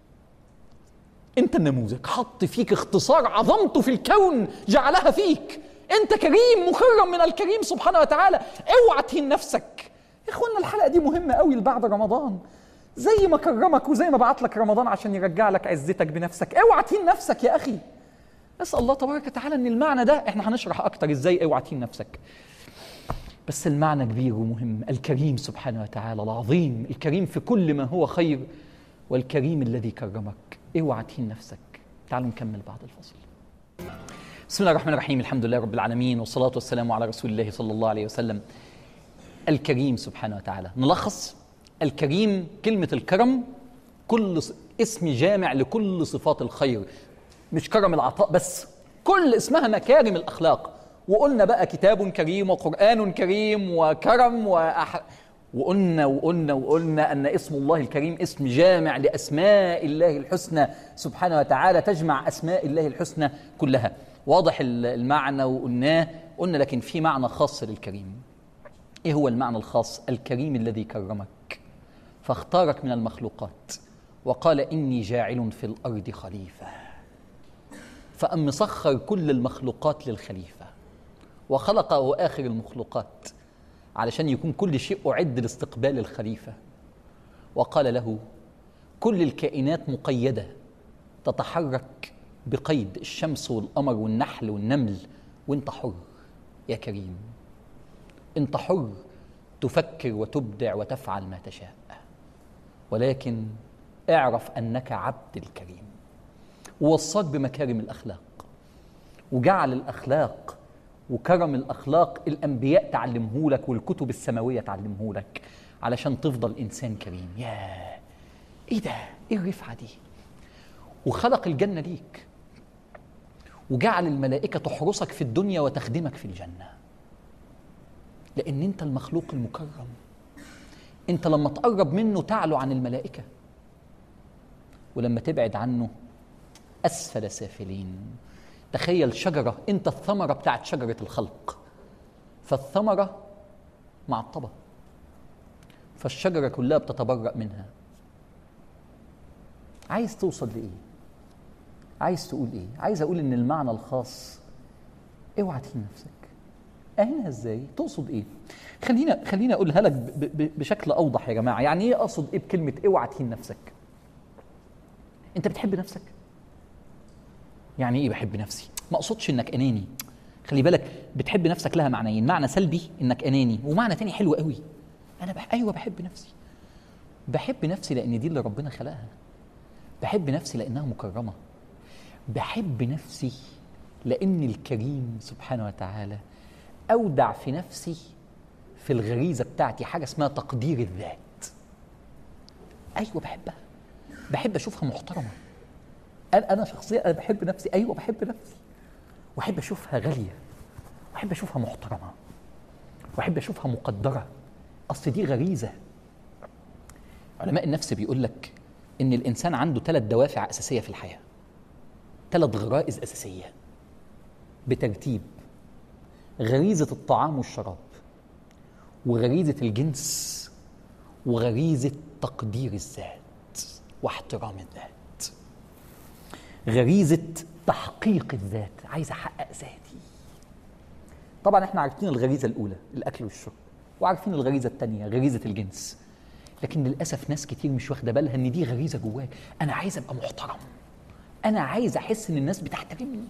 انت النموذج حط فيك اختصار عظمته في الكون جعلها فيك انت كريم مكرم من الكريم سبحانه وتعالى اوعى تهين نفسك يا اخوانا الحلقه دي مهمه قوي لبعد رمضان زي ما كرمك وزي ما بعت لك رمضان عشان يرجع لك عزتك بنفسك اوعى تهين نفسك يا اخي اسال الله تبارك وتعالى ان المعنى ده احنا هنشرح اكتر ازاي اوعى تهين نفسك بس المعنى كبير ومهم الكريم سبحانه وتعالى العظيم الكريم في كل ما هو خير والكريم الذي كرمك اوعى تهين نفسك تعالوا نكمل بعد الفصل بسم الله الرحمن الرحيم الحمد لله رب العالمين والصلاة والسلام على رسول الله صلى الله عليه وسلم الكريم سبحانه وتعالى نلخص الكريم كلمة الكرم كل اسم جامع لكل صفات الخير مش كرم العطاء بس كل اسمها مكارم الأخلاق وقلنا بقى كتاب كريم وقرآن كريم وكرم وأح... وقلنا وقلنا وقلنا أن اسم الله الكريم اسم جامع لأسماء الله الحسنى سبحانه وتعالى تجمع أسماء الله الحسنى كلها واضح المعنى وقلناه قلنا لكن في معنى خاص للكريم ايه هو المعنى الخاص الكريم الذي كرمك فاختارك من المخلوقات وقال اني جاعل في الارض خليفه فأم مسخر كل المخلوقات للخليفة وخلقه آخر المخلوقات علشان يكون كل شيء أعد لاستقبال الخليفة وقال له كل الكائنات مقيدة تتحرك بقيد الشمس والقمر والنحل والنمل وانت حر يا كريم انت حر تفكر وتبدع وتفعل ما تشاء ولكن اعرف انك عبد الكريم ووصاك بمكارم الاخلاق وجعل الاخلاق وكرم الاخلاق الانبياء تعلمهولك والكتب السماويه تعلمهولك علشان تفضل انسان كريم يا ايه ده ايه الرفعه دي وخلق الجنه ليك وجعل الملائكه تحرسك في الدنيا وتخدمك في الجنه لان انت المخلوق المكرم انت لما تقرب منه تعلو عن الملائكه ولما تبعد عنه اسفل سافلين تخيل شجره انت الثمره بتاعت شجره الخلق فالثمره معطبه فالشجره كلها بتتبرأ منها عايز توصل لايه عايز تقول ايه عايز اقول ان المعنى الخاص اوعى تهين نفسك اهينها ازاي تقصد ايه خلينا خلينا اقولها لك ب- ب- بشكل اوضح يا جماعه يعني ايه اقصد ايه بكلمه اوعى تهين نفسك انت بتحب نفسك يعني ايه بحب نفسي ما اقصدش انك اناني خلي بالك بتحب نفسك لها معنيين معنى سلبي انك اناني ومعنى تاني حلو قوي انا بح... ايوه بحب نفسي بحب نفسي لان دي اللي ربنا خلقها بحب نفسي لانها مكرمه بحب نفسي لان الكريم سبحانه وتعالى اودع في نفسي في الغريزه بتاعتي حاجه اسمها تقدير الذات ايوه بحبها بحب اشوفها محترمه انا انا شخصيا انا بحب نفسي ايوه بحب نفسي واحب اشوفها غاليه واحب اشوفها محترمه واحب اشوفها مقدره اصل دي غريزه علماء النفس بيقول لك ان الانسان عنده ثلاث دوافع اساسيه في الحياه ثلاث غرائز اساسيه بترتيب غريزه الطعام والشراب وغريزه الجنس وغريزه تقدير الذات واحترام الذات غريزه تحقيق الذات عايز احقق ذاتي طبعا احنا عارفين الغريزه الاولى الاكل والشرب وعارفين الغريزه الثانيه غريزه الجنس لكن للاسف ناس كتير مش واخده بالها ان دي غريزه جواك انا عايز ابقى محترم انا عايز احس ان الناس بتحترمني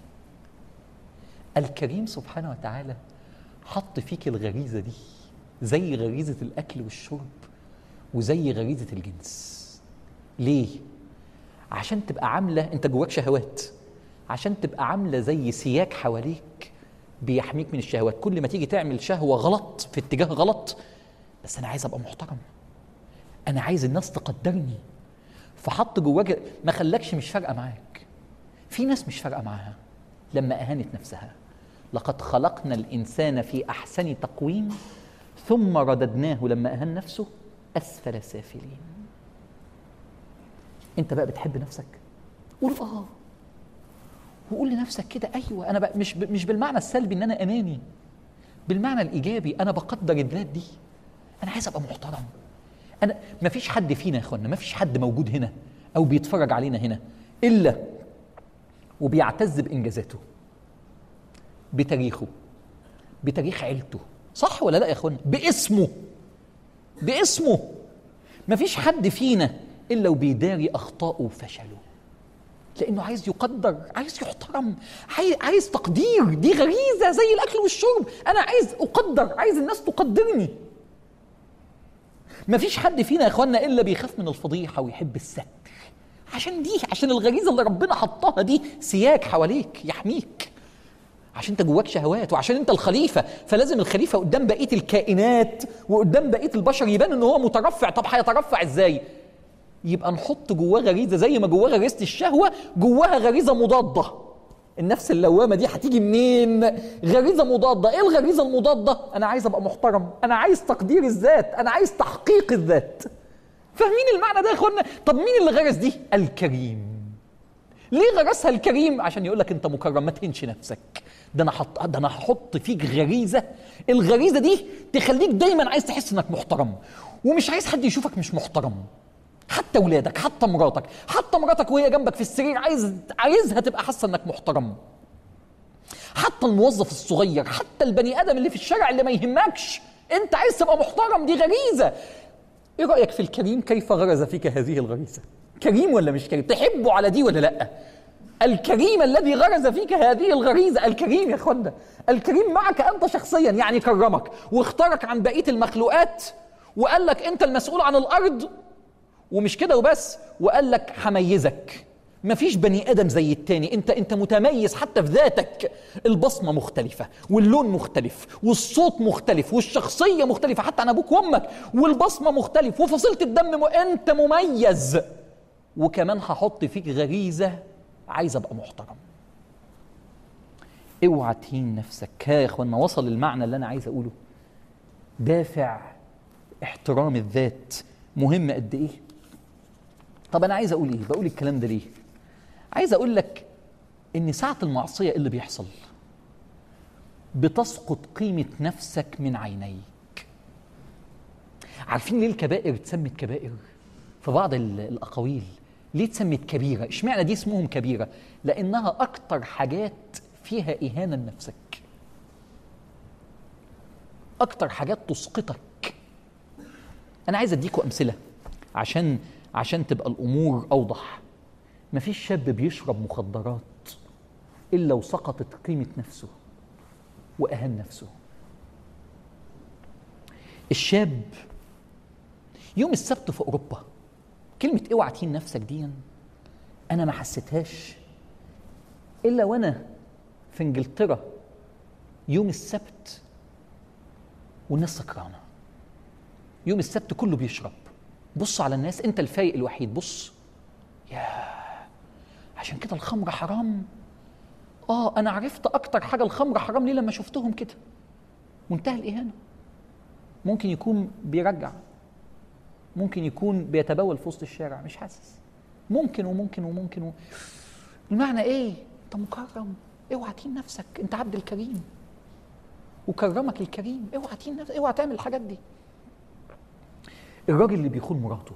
الكريم سبحانه وتعالى حط فيك الغريزه دي زي غريزه الاكل والشرب وزي غريزه الجنس ليه عشان تبقى عامله انت جواك شهوات عشان تبقى عامله زي سياج حواليك بيحميك من الشهوات كل ما تيجي تعمل شهوه غلط في اتجاه غلط بس انا عايز ابقى محترم انا عايز الناس تقدرني فحط جواك ما خلاكش مش فارقه معاك في ناس مش فارقه معاها لما اهانت نفسها لقد خلقنا الانسان في احسن تقويم ثم رددناه لما اهان نفسه اسفل سافلين انت بقى بتحب نفسك قول اه وقول لنفسك كده ايوه انا بقى مش ب- مش بالمعنى السلبي ان انا اناني بالمعنى الايجابي انا بقدر الذات دي انا عايز ابقى محترم انا ما فيش حد فينا يا اخوانا ما فيش حد موجود هنا او بيتفرج علينا هنا الا وبيعتز بانجازاته بتاريخه بتاريخ عيلته صح ولا لا يا اخوانا باسمه باسمه ما فيش حد فينا الا وبيداري اخطائه وفشله لانه عايز يقدر عايز يحترم عايز, عايز تقدير دي غريزه زي الاكل والشرب انا عايز اقدر عايز الناس تقدرني ما فيش حد فينا يا اخوانا الا بيخاف من الفضيحه ويحب الستر عشان دي عشان الغريزه اللي ربنا حطها دي سياج حواليك يحميك عشان انت جواك شهوات وعشان انت الخليفه فلازم الخليفه قدام بقيه الكائنات وقدام بقيه البشر يبان ان هو مترفع طب هيترفع ازاي يبقى نحط جواه غريزه زي ما جواه غريزه الشهوه جواها غريزه مضاده النفس اللوامه دي هتيجي منين غريزه مضاده ايه الغريزه المضاده انا عايز ابقى محترم انا عايز تقدير الذات انا عايز تحقيق الذات فاهمين المعنى ده يا اخوانا طب مين اللي غرس دي الكريم ليه غرسها الكريم عشان يقول لك انت مكرم ما تهنش نفسك ده انا حط ده انا هحط فيك غريزه الغريزه دي تخليك دايما عايز تحس انك محترم ومش عايز حد يشوفك مش محترم حتى ولادك حتى مراتك حتى مراتك وهي جنبك في السرير عايز عايزها تبقى حاسه انك محترم حتى الموظف الصغير حتى البني ادم اللي في الشارع اللي ما يهمكش انت عايز تبقى محترم دي غريزه ايه رايك في الكريم كيف غرز فيك هذه الغريزه كريم ولا مش كريم تحبه على دي ولا لا الكريم الذي غرز فيك هذه الغريزه الكريم يا اخوانا الكريم معك انت شخصيا يعني كرمك واختارك عن بقيه المخلوقات وقال لك انت المسؤول عن الارض ومش كده وبس وقال لك هميزك مفيش بني ادم زي التاني انت انت متميز حتى في ذاتك البصمه مختلفه واللون مختلف والصوت مختلف والشخصيه مختلفه حتى عن ابوك وامك والبصمه مختلف وفصيله الدم م... انت مميز وكمان هحط فيك غريزه عايز ابقى محترم اوعى تهين نفسك ها يا اخوانا وصل المعنى اللي انا عايز اقوله دافع احترام الذات مهم قد ايه طب انا عايز اقول ايه بقول الكلام ده ليه عايز اقول لك ان ساعه المعصيه إيه اللي بيحصل بتسقط قيمه نفسك من عينيك عارفين ليه الكبائر اتسمت كبائر في بعض ال- الاقاويل ليه اتسمت كبيره اشمعنى دي اسمهم كبيره لانها اكتر حاجات فيها اهانه لنفسك اكتر حاجات تسقطك انا عايز اديكم امثله عشان عشان تبقى الامور اوضح مفيش شاب بيشرب مخدرات الا وسقطت قيمه نفسه واهان نفسه الشاب يوم السبت في اوروبا كلمه اوعى تهين نفسك دي انا ما حسيتهاش الا وانا في انجلترا يوم السبت والناس سكرانه يوم السبت كله بيشرب بص على الناس انت الفايق الوحيد بص يا عشان كده الخمر حرام اه انا عرفت اكتر حاجه الخمر حرام ليه لما شفتهم كده منتهى الاهانه ممكن يكون بيرجع ممكن يكون بيتبول في وسط الشارع مش حاسس ممكن وممكن وممكن و... المعنى ايه انت مكرم اوعى تهين نفسك انت عبد الكريم وكرمك الكريم اوعى تهين نفسك اوعى تعمل الحاجات دي الراجل اللي بيخون مراته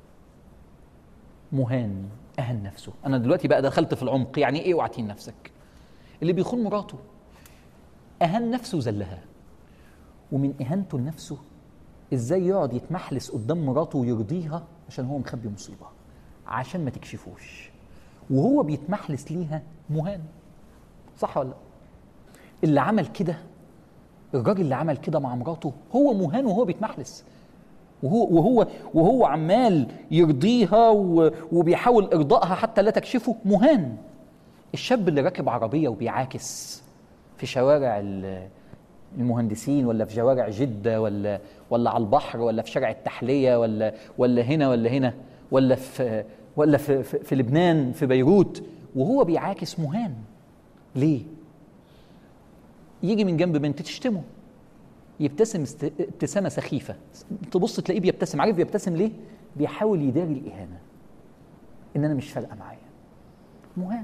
مهان اهن نفسه انا دلوقتي بقى دخلت في العمق يعني ايه اوعى تهين نفسك اللي بيخون مراته اهان نفسه وذلها ومن اهانته لنفسه ازاي يقعد يتمحلس قدام مراته ويرضيها عشان هو مخبي مصيبه عشان ما تكشفوش وهو بيتمحلس ليها مهان صح ولا لا اللي عمل كده الراجل اللي عمل كده مع مراته هو مهان وهو بيتمحلس وهو وهو وهو عمال يرضيها و- وبيحاول ارضائها حتى لا تكشفه مهان الشاب اللي راكب عربيه وبيعاكس في شوارع ال- المهندسين ولا في شوارع جده ولا ولا على البحر ولا في شارع التحليه ولا ولا هنا ولا هنا ولا في ولا في, في, في لبنان في بيروت وهو بيعاكس مهان ليه؟ يجي من جنب بنت تشتمه يبتسم است- ابتسامه سخيفه تبص تلاقيه بيبتسم عارف بيبتسم ليه؟ بيحاول يداري الاهانه ان انا مش فارقه معايا مهان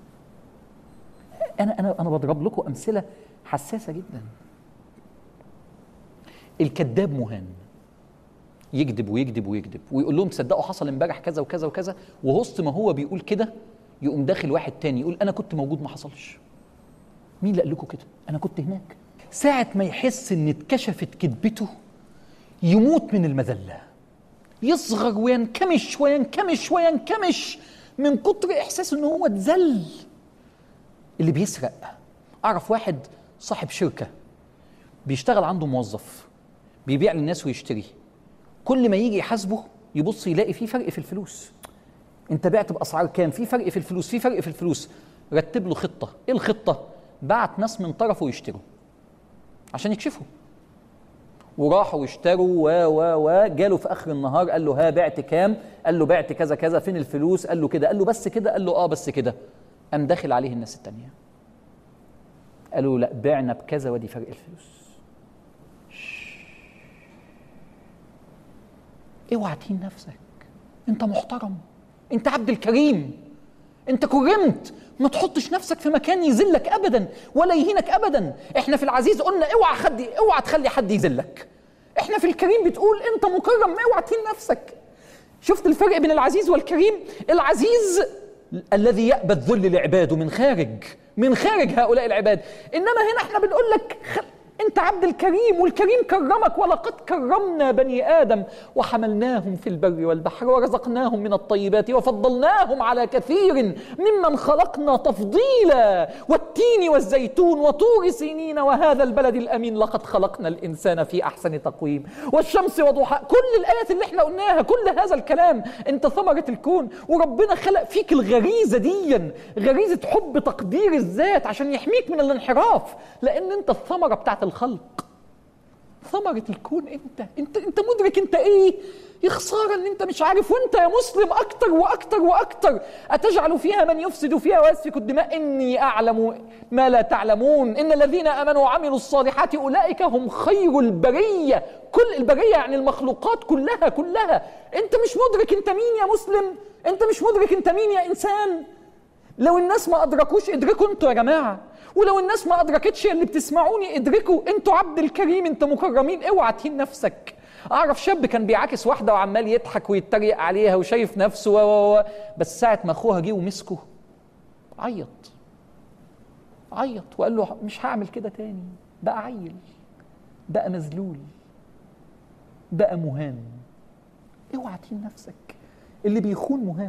انا انا انا بضرب لكم امثله حساسه جدا الكذاب مهان يكذب ويكذب ويكذب ويقول لهم تصدقوا حصل امبارح كذا وكذا وكذا ووسط ما هو بيقول كده يقوم داخل واحد تاني يقول انا كنت موجود ما حصلش مين اللي قال لكم كده انا كنت هناك ساعه ما يحس ان اتكشفت كذبته يموت من المذله يصغر وينكمش وينكمش وينكمش من كتر احساس ان هو اتذل اللي بيسرق اعرف واحد صاحب شركه بيشتغل عنده موظف بيبيع للناس ويشتري كل ما يجي يحاسبه يبص يلاقي في فرق في الفلوس انت بعت باسعار كام في فرق في الفلوس في فرق في الفلوس رتب له خطه ايه الخطه بعت ناس من طرفه يشتروا عشان يكشفوا وراحوا واشتروا و و و جاله في اخر النهار قال له ها بعت كام قال له بعت كذا كذا فين الفلوس قال له كده قال له بس كده قال له اه بس كده قام داخل عليه الناس التانية قالوا لا بعنا بكذا ودي فرق الفلوس اوعى تهين نفسك انت محترم انت عبد الكريم انت كرمت ما تحطش نفسك في مكان يذلك ابدا ولا يهينك ابدا احنا في العزيز قلنا اوعى حد اوعى تخلي حد يذلك احنا في الكريم بتقول انت مكرم اوعى تهين نفسك شفت الفرق بين العزيز والكريم العزيز الذي يأبى الذل لعباده من خارج من خارج هؤلاء العباد انما هنا احنا بنقول لك خ... انت عبد الكريم والكريم كرمك ولقد كرمنا بني ادم وحملناهم في البر والبحر ورزقناهم من الطيبات وفضلناهم على كثير ممن خلقنا تفضيلا والتين والزيتون وطور سينين وهذا البلد الامين لقد خلقنا الانسان في احسن تقويم والشمس وضحاها كل الايات اللي احنا قلناها كل هذا الكلام انت ثمره الكون وربنا خلق فيك الغريزه ديا غريزه حب تقدير الذات عشان يحميك من الانحراف لان انت الثمره بتاعت الخلق ثمرة الكون انت انت انت مدرك انت ايه يا خسارة ان انت مش عارف وانت يا مسلم اكتر واكتر واكتر اتجعل فيها من يفسد فيها ويسفك الدماء اني اعلم ما لا تعلمون ان الذين امنوا وعملوا الصالحات اولئك هم خير البرية كل البرية يعني المخلوقات كلها كلها انت مش مدرك انت مين يا مسلم انت مش مدرك انت مين يا انسان لو الناس ما ادركوش ادركوا انتوا يا جماعه ولو الناس ما ادركتش اللي بتسمعوني ادركوا انتوا عبد الكريم انت مكرمين اوعى تهين نفسك اعرف شاب كان بيعاكس واحده وعمال يضحك ويتريق عليها وشايف نفسه و و و بس ساعه ما اخوها جه ومسكه عيط عيط وقال له مش هعمل كده تاني بقى عيل بقى مذلول بقى مهان اوعى تهين نفسك اللي بيخون مهان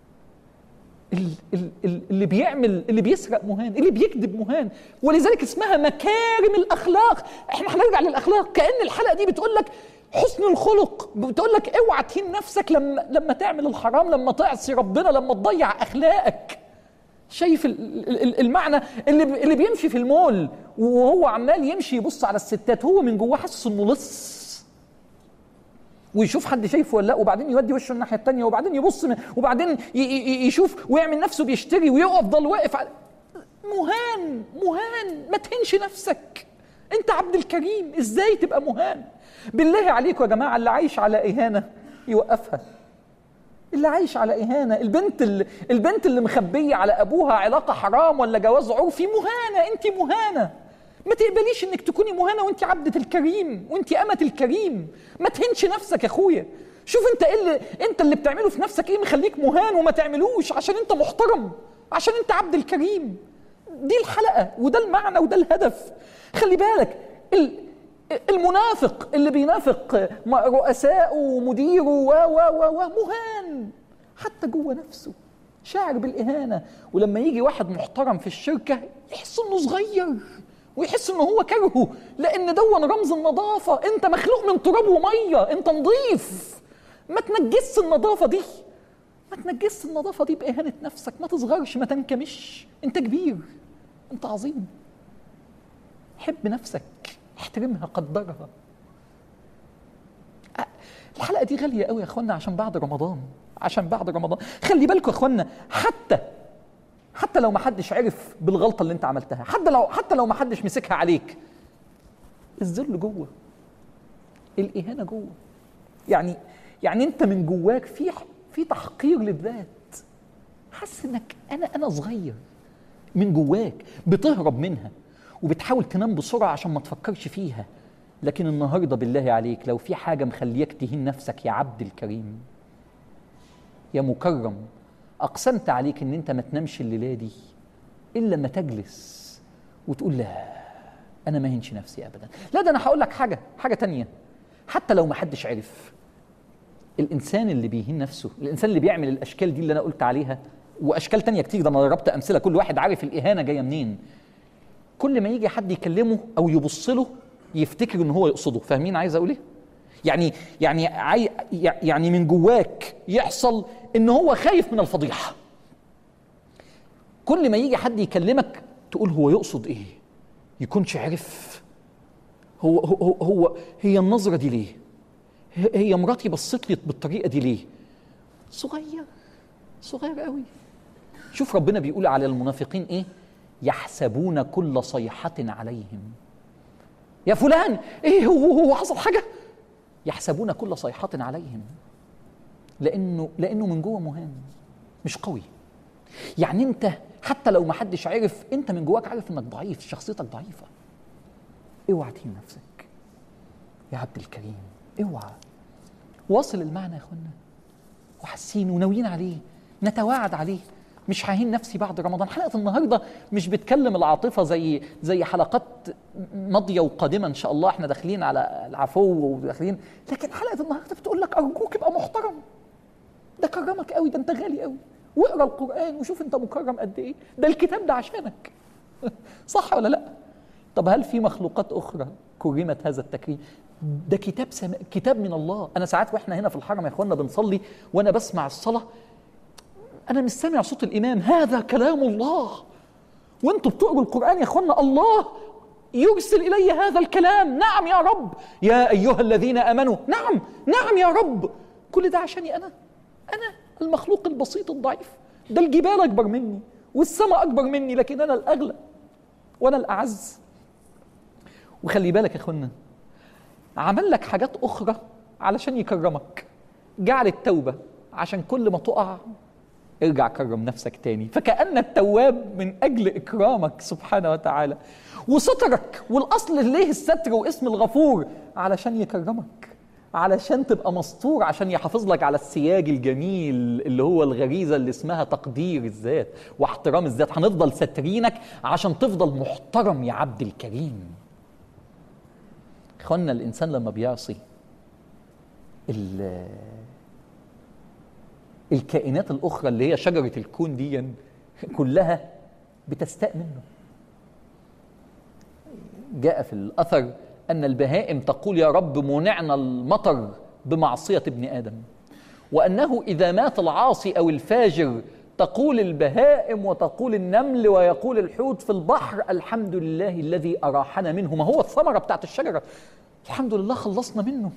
اللي بيعمل اللي بيسرق مهان اللي بيكذب مهان ولذلك اسمها مكارم الاخلاق احنا هنرجع للاخلاق كان الحلقه دي بتقول لك حسن الخلق بتقول لك اوعى تهين نفسك لما لما تعمل الحرام لما تعصي ربنا لما تضيع اخلاقك شايف المعنى اللي اللي بيمشي في المول وهو عمال يمشي يبص على الستات هو من جواه حاسس انه لص ويشوف حد شايفه ولا لا وبعدين يودي وشه الناحيه الثانيه وبعدين يبص وبعدين يشوف ويعمل نفسه بيشتري ويفضل واقف على مهان مهان ما تهنش نفسك انت عبد الكريم ازاي تبقى مهان بالله عليكم يا جماعه اللي عايش على اهانه يوقفها اللي عايش على اهانه البنت اللي البنت اللي مخبيه على ابوها علاقه حرام ولا جواز عرفي مهانه انت مهانه ما تقبليش انك تكوني مهانه وانت عبده الكريم وانت امه الكريم ما تهنش نفسك يا اخويا شوف انت ايه اللي انت اللي بتعمله في نفسك ايه مخليك مهان وما تعملوش عشان انت محترم عشان انت عبد الكريم دي الحلقه وده المعنى وده الهدف خلي بالك المنافق اللي بينافق رؤسائه ومديره و و و مهان حتى جوه نفسه شاعر بالاهانه ولما يجي واحد محترم في الشركه يحس انه صغير ويحس ان هو كرهه لان دون رمز النظافه انت مخلوق من تراب وميه انت نظيف ما تنجسش النظافه دي ما تنجسش النظافه دي باهانه نفسك ما تصغرش ما تنكمش انت كبير انت عظيم حب نفسك احترمها قدرها الحلقه دي غاليه قوي يا اخوانا عشان بعد رمضان عشان بعد رمضان خلي بالكم يا اخوانا حتى حتى لو ما حدش عرف بالغلطه اللي انت عملتها حتى لو حتى لو ما حدش مسكها عليك الذل جوه الاهانه جوه يعني يعني انت من جواك في في تحقير للذات حاسس انك انا انا صغير من جواك بتهرب منها وبتحاول تنام بسرعه عشان ما تفكرش فيها لكن النهارده بالله عليك لو في حاجه مخليك تهين نفسك يا عبد الكريم يا مكرم اقسمت عليك ان انت ما تنامش الليله دي الا لما تجلس وتقول لا انا ما هنش نفسي ابدا لا ده انا هقول لك حاجه حاجه تانية حتى لو ما حدش عرف الانسان اللي بيهين نفسه الانسان اللي بيعمل الاشكال دي اللي انا قلت عليها واشكال تانية كتير ده انا ضربت امثله كل واحد عارف الاهانه جايه منين كل ما يجي حد يكلمه او يبص له يفتكر ان هو يقصده فاهمين عايز اقول ايه يعني يعني عاي يعني من جواك يحصل ان هو خايف من الفضيحه كل ما يجي حد يكلمك تقول هو يقصد ايه يكونش عرف هو هو هو هي النظره دي ليه هي مراتي بصت لي بالطريقه دي ليه صغير صغير قوي شوف ربنا بيقول على المنافقين ايه يحسبون كل صيحه عليهم يا فلان ايه هو هو حصل حاجه يحسبون كل صيحة عليهم لأنه لأنه من جوه مهان مش قوي يعني أنت حتى لو ما حدش عرف أنت من جواك عارف إنك ضعيف شخصيتك ضعيفة اوعى تهين نفسك يا عبد الكريم اوعى واصل المعنى يا اخوانا وحاسين وناويين عليه نتواعد عليه مش ههين نفسي بعد رمضان حلقه النهارده مش بتكلم العاطفه زي زي حلقات ماضيه وقادمه ان شاء الله احنا داخلين على العفو وداخلين لكن حلقه النهارده بتقول لك ارجوك ابقى محترم ده كرمك قوي ده انت غالي قوي واقرا القران وشوف انت مكرم قد ايه ده الكتاب ده عشانك صح ولا لا طب هل في مخلوقات اخرى كرمت هذا التكريم ده كتاب سم... كتاب من الله انا ساعات واحنا هنا في الحرم يا اخوانا بنصلي وانا بسمع الصلاه انا مش سامع صوت الامام هذا كلام الله وانتوا بتقروا القران يا اخوانا الله يرسل الي هذا الكلام نعم يا رب يا ايها الذين امنوا نعم نعم يا رب كل ده عشاني انا انا المخلوق البسيط الضعيف ده الجبال اكبر مني والسماء اكبر مني لكن انا الاغلى وانا الاعز وخلي بالك يا اخوانا عمل لك حاجات اخرى علشان يكرمك جعل التوبه عشان كل ما تقع ارجع كرم نفسك تاني فكأن التواب من أجل إكرامك سبحانه وتعالى وسترك والأصل ليه الستر واسم الغفور علشان يكرمك علشان تبقى مستور عشان يحافظ لك على السياج الجميل اللي هو الغريزة اللي اسمها تقدير الذات واحترام الذات هنفضل ساترينك عشان تفضل محترم يا عبد الكريم اخوانا الانسان لما بيعصي الكائنات الاخرى اللي هي شجره الكون دي كلها بتستاء منه جاء في الاثر ان البهائم تقول يا رب منعنا المطر بمعصيه ابن ادم وانه اذا مات العاصي او الفاجر تقول البهائم وتقول النمل ويقول الحوت في البحر الحمد لله الذي اراحنا منه ما هو الثمره بتاعت الشجره الحمد لله خلصنا منه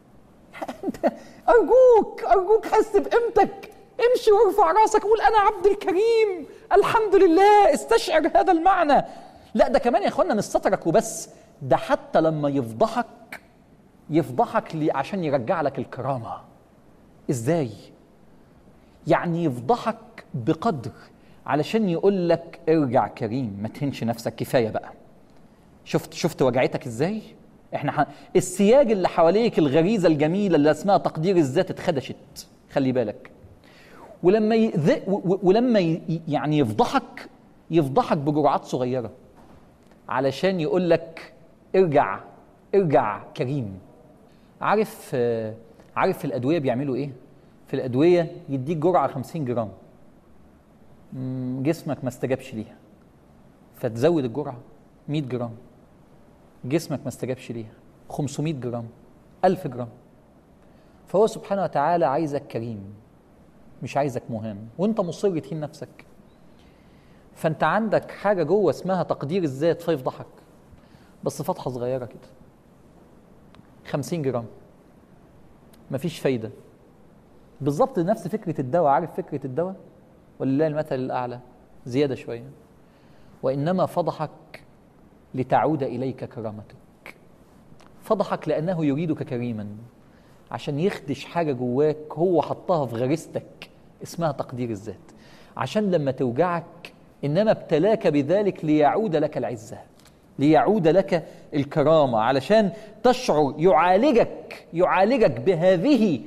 أرجوك أرجوك حس بقيمتك امشي وارفع راسك قول أنا عبد الكريم الحمد لله استشعر هذا المعنى لا ده كمان يا اخوانا مش سترك وبس ده حتى لما يفضحك يفضحك لي عشان يرجع لك الكرامة ازاي يعني يفضحك بقدر علشان يقول لك ارجع كريم ما تهنش نفسك كفاية بقى شفت شفت وجعتك ازاي احنا ح... السياج اللي حواليك الغريزه الجميله اللي اسمها تقدير الذات اتخدشت خلي بالك ولما يذ... و... ولما ي... يعني يفضحك يفضحك بجرعات صغيره علشان يقول لك ارجع ارجع كريم عارف عارف في الادويه بيعملوا ايه في الادويه يديك جرعه 50 جرام جسمك ما استجابش ليها فتزود الجرعه 100 جرام جسمك ما استجابش ليها 500 جرام 1000 جرام فهو سبحانه وتعالى عايزك كريم مش عايزك مهان وانت مصر تهين نفسك فانت عندك حاجه جوه اسمها تقدير الذات فيفضحك بس فتحه صغيره كده 50 جرام مفيش فايده بالظبط نفس فكره الدواء عارف فكره الدواء ولله المثل الاعلى زياده شويه وانما فضحك لتعود اليك كرامتك فضحك لانه يريدك كريما عشان يخدش حاجه جواك هو حطها في غريزتك اسمها تقدير الذات عشان لما توجعك انما ابتلاك بذلك ليعود لك العزه ليعود لك الكرامه علشان تشعر يعالجك يعالجك بهذه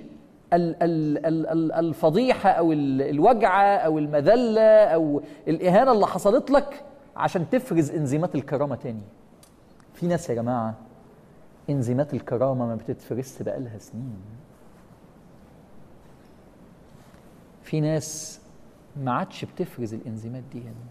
الفضيحه او الوجعه او المذله او الاهانه اللي حصلت لك عشان تفرز انزيمات الكرامه تاني في ناس يا جماعه انزيمات الكرامه ما بتتفرزش بقالها سنين في ناس ما عادش بتفرز الانزيمات دي يعني.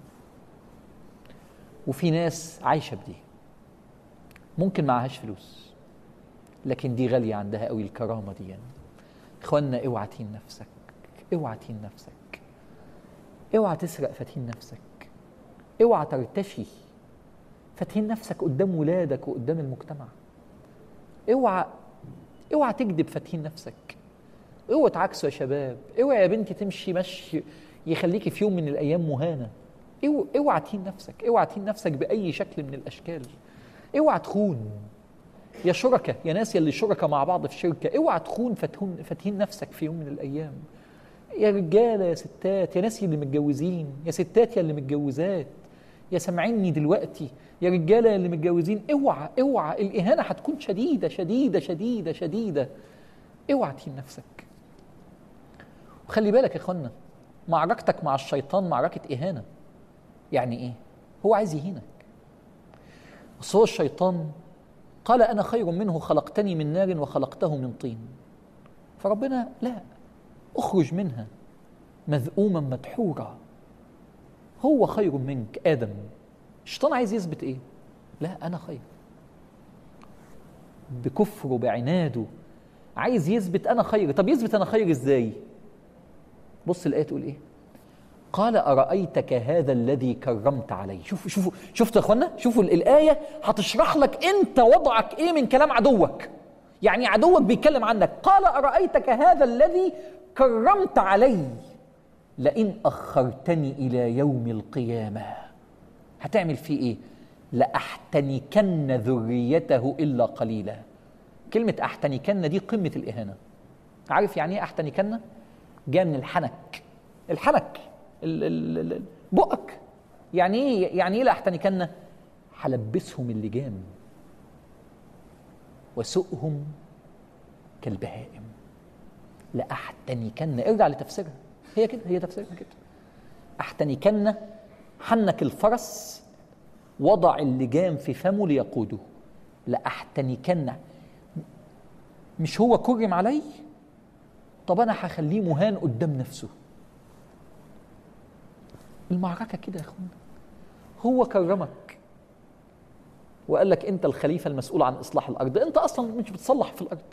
وفي ناس عايشه بدي ممكن معهاش فلوس لكن دي غاليه عندها قوي الكرامه دي يعني. اخوانا اوعى تهين نفسك اوعى تهين نفسك اوعى تسرق فتهين نفسك اوعى ترتشي فتهين نفسك قدام ولادك وقدام المجتمع اوعى اوعى تكذب فتهين نفسك اوعى تعكسوا يا شباب اوعى يا بنتي تمشي مشي يخليكي في يوم من الايام مهانه اوعى تهين نفسك اوعى تهين نفسك باي شكل من الاشكال اوعى تخون يا شركة يا ناس يلي شركة مع بعض في شركة اوعى تخون فتهون فتهين نفسك في يوم من الايام يا رجالة يا ستات يا ناس اللي متجوزين يا ستات يا اللي متجوزات يا سامعيني دلوقتي يا رجاله اللي متجوزين اوعى اوعى الاهانه هتكون شديده شديده شديده شديده اوعى تهين نفسك وخلي بالك يا اخوانا معركتك مع الشيطان معركه اهانه يعني ايه هو عايز يهينك بس هو الشيطان قال انا خير منه خلقتني من نار وخلقته من طين فربنا لا اخرج منها مذءوما مدحورا هو خير منك ادم الشيطان عايز يثبت ايه لا انا خير بكفره بعناده عايز يثبت انا خير طب يثبت انا خير ازاي بص الايه تقول ايه قال أرأيتك هذا الذي كرمت عليه شوفوا شوفوا شفتوا يا اخوانا شوفوا الآية هتشرح لك أنت وضعك إيه من كلام عدوك يعني عدوك بيتكلم عنك قال أرأيتك هذا الذي كرمت عليه لئن أخرتني إلى يوم القيامة هتعمل فيه إيه لأحتنكن ذريته إلا قليلا كلمة أحتنكن دي قمة الإهانة عارف يعني إيه أحتنكن؟ جاء من الحنك الحنك ال- ال- ال- بقك يعني ايه يعني ايه لاحتنكن هلبسهم اللجام وسؤهم كالبهائم لاحتنكن ارجع لتفسيرها هي كده هي تفسيرها كده احتنكن حنك الفرس وضع اللجام في فمه ليقوده لاحتنكن مش هو كرم علي طب انا هخليه مهان قدام نفسه المعركه كده يا اخوانا هو كرمك وقال لك انت الخليفه المسؤول عن اصلاح الارض انت اصلا مش بتصلح في الارض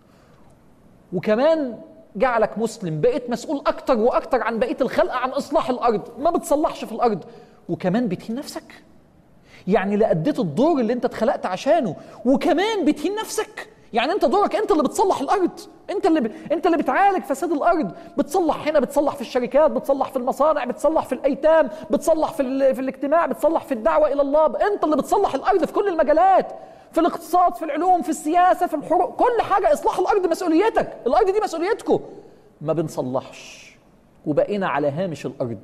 وكمان جعلك مسلم بقيت مسؤول اكتر واكتر عن بقيه الخلق عن اصلاح الارض ما بتصلحش في الارض وكمان بتهين نفسك يعني لا اديت الدور اللي انت اتخلقت عشانه وكمان بتهين نفسك يعني انت دورك انت اللي بتصلح الارض انت اللي ب... انت اللي بتعالج فساد الارض بتصلح هنا بتصلح في الشركات بتصلح في المصانع بتصلح في الايتام بتصلح في ال... في الاجتماع بتصلح في الدعوه الى الله انت اللي بتصلح الارض في كل المجالات في الاقتصاد في العلوم في السياسه في الحروب كل حاجه اصلاح الارض مسؤوليتك الارض دي مسؤوليتكم ما بنصلحش وبقينا على هامش الارض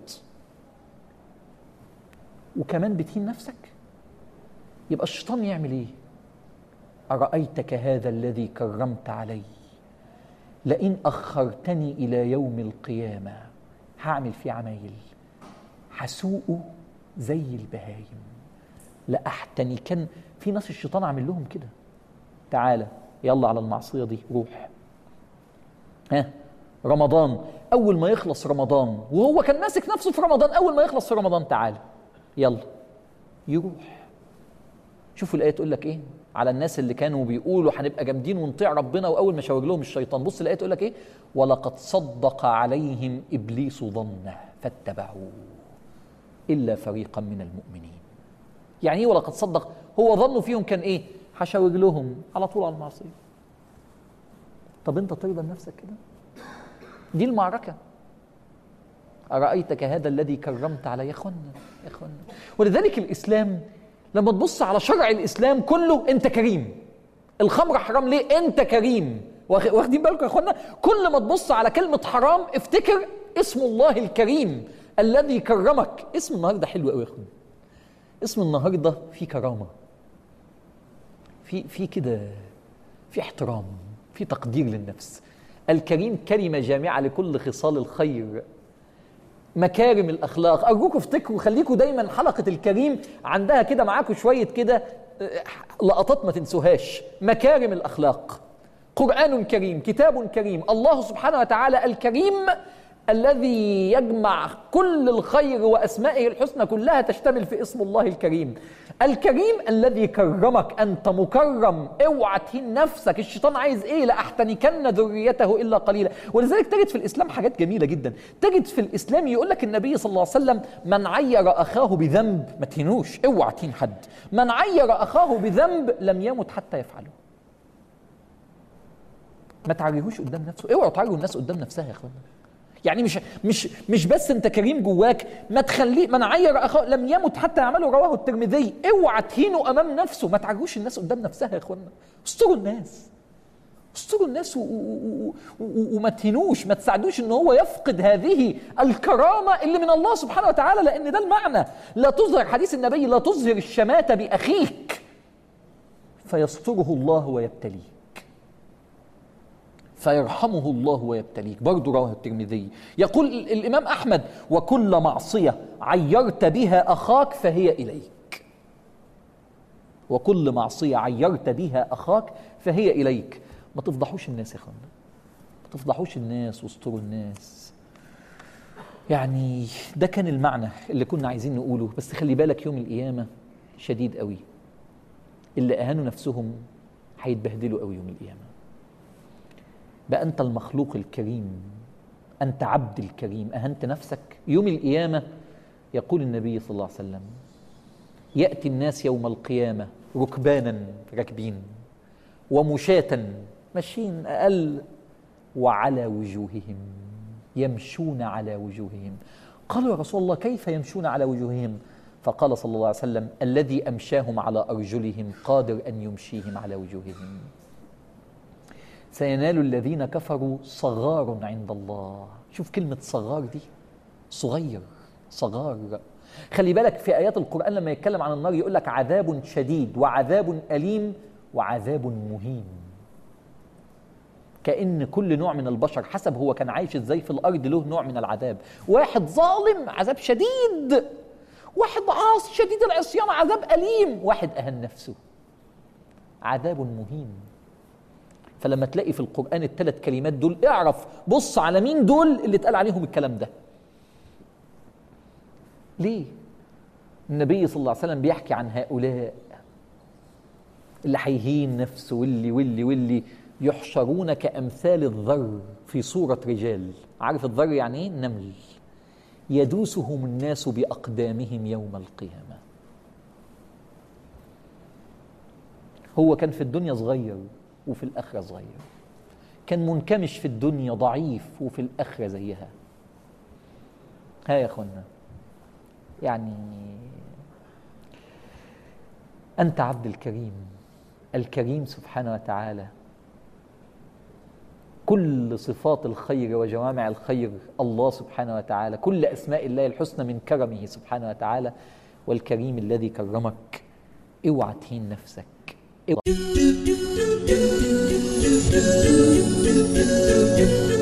وكمان بتهين نفسك يبقى الشيطان يعمل ايه ارايتك هذا الذي كرمت علي لئن اخرتني الى يوم القيامه هعمل فيه عمايل هسوقه زي البهايم لاحتنكن في ناس الشيطان عامل لهم كده تعالى يلا على المعصيه دي روح ها رمضان اول ما يخلص رمضان وهو كان ماسك نفسه في رمضان اول ما يخلص في رمضان تعالى يلا يروح شوفوا الايه تقول لك ايه على الناس اللي كانوا بيقولوا هنبقى جامدين ونطيع ربنا واول ما شاور لهم الشيطان بص الايه تقول لك ايه ولقد صدق عليهم ابليس ظنه فاتبعوه الا فريقا من المؤمنين يعني ايه ولقد صدق هو ظنه فيهم كان ايه هشاور لهم على طول على المعصيه طب انت ترضى لنفسك كده دي المعركه أرأيتك هذا الذي كرمت علي يا اخوانا يا اخوانا ولذلك الإسلام لما تبص على شرع الإسلام كله أنت كريم الخمر حرام ليه أنت كريم واخ- واخدين بالكم يا اخوانا كل ما تبص على كلمة حرام افتكر اسم الله الكريم الذي كرمك اسم النهارده حلو قوي يا اخوانا اسم النهارده فيه كرامة في في كده في احترام في تقدير للنفس الكريم كلمة جامعة لكل خصال الخير مكارم الاخلاق ارجوكم افتكروا خليكم دايما حلقه الكريم عندها كده معاكم شويه كده آه، لقطات ما تنسوهاش مكارم الاخلاق قران كريم كتاب كريم الله سبحانه وتعالى الكريم الذي يجمع كل الخير واسمائه الحسنى كلها تشتمل في اسم الله الكريم الكريم الذي كرمك انت مكرم اوعى تهين نفسك الشيطان عايز ايه لاحتنكن ذريته الا قليلا ولذلك تجد في الاسلام حاجات جميله جدا تجد في الاسلام يقول لك النبي صلى الله عليه وسلم من عير اخاه بذنب ما تهينوش اوعى تهين حد من عير اخاه بذنب لم يمت حتى يفعله ما تعريهوش قدام نفسه اوعوا تعروا الناس قدام نفسها يا اخوانا يعني مش مش مش بس انت كريم جواك ما تخليه من عير اخاه لم يمت حتى يعمله رواه الترمذي اوعى تهينه امام نفسه ما تعرجوش الناس قدام نفسها يا اخوانا استروا الناس استروا الناس و- و- و- و- وما تهينوش ما تساعدوش ان هو يفقد هذه الكرامه اللي من الله سبحانه وتعالى لان ده المعنى لا تظهر حديث النبي لا تظهر الشماته باخيك فيستره الله ويبتليه فيرحمه الله ويبتليك برضو رواه الترمذي يقول ال- الإمام أحمد وكل معصية عيرت بها أخاك فهي إليك وكل معصية عيرت بها أخاك فهي إليك ما تفضحوش الناس يا اخوانا ما تفضحوش الناس واستروا الناس يعني ده كان المعنى اللي كنا عايزين نقوله بس خلي بالك يوم القيامة شديد قوي اللي أهانوا نفسهم هيتبهدلوا قوي يوم القيامة بقى أنت المخلوق الكريم أنت عبد الكريم أهنت نفسك يوم القيامة يقول النبي صلى الله عليه وسلم يأتي الناس يوم القيامة ركبانا راكبين ومشاة ماشيين أقل وعلى وجوههم يمشون على وجوههم قالوا يا رسول الله كيف يمشون على وجوههم فقال صلى الله عليه وسلم الذي أمشاهم على أرجلهم قادر أن يمشيهم على وجوههم سينال الذين كفروا صغار عند الله شوف كلمة صغار دي صغير صغار خلي بالك في آيات القرآن لما يتكلم عن النار يقول لك عذاب شديد وعذاب أليم وعذاب مهين كأن كل نوع من البشر حسب هو كان عايش ازاي في الأرض له نوع من العذاب واحد ظالم عذاب شديد واحد عاص شديد العصيان عذاب أليم واحد أهن نفسه عذاب مهين فلما تلاقي في القرآن الثلاث كلمات دول اعرف بص على مين دول اللي اتقال عليهم الكلام ده ليه النبي صلى الله عليه وسلم بيحكي عن هؤلاء اللي هيهين نفسه واللي واللي واللي يحشرون كأمثال الذر في صورة رجال عارف الذر يعني ايه نمل يدوسهم الناس بأقدامهم يوم القيامة هو كان في الدنيا صغير وفي الآخرة صغير كان منكمش في الدنيا ضعيف وفي الآخرة زيها ها يا أخوانا يعني أنت عبد الكريم الكريم سبحانه وتعالى كل صفات الخير وجوامع الخير الله سبحانه وتعالى كل أسماء الله الحسنى من كرمه سبحانه وتعالى والكريم الذي كرمك اوعى تهين نفسك اوعى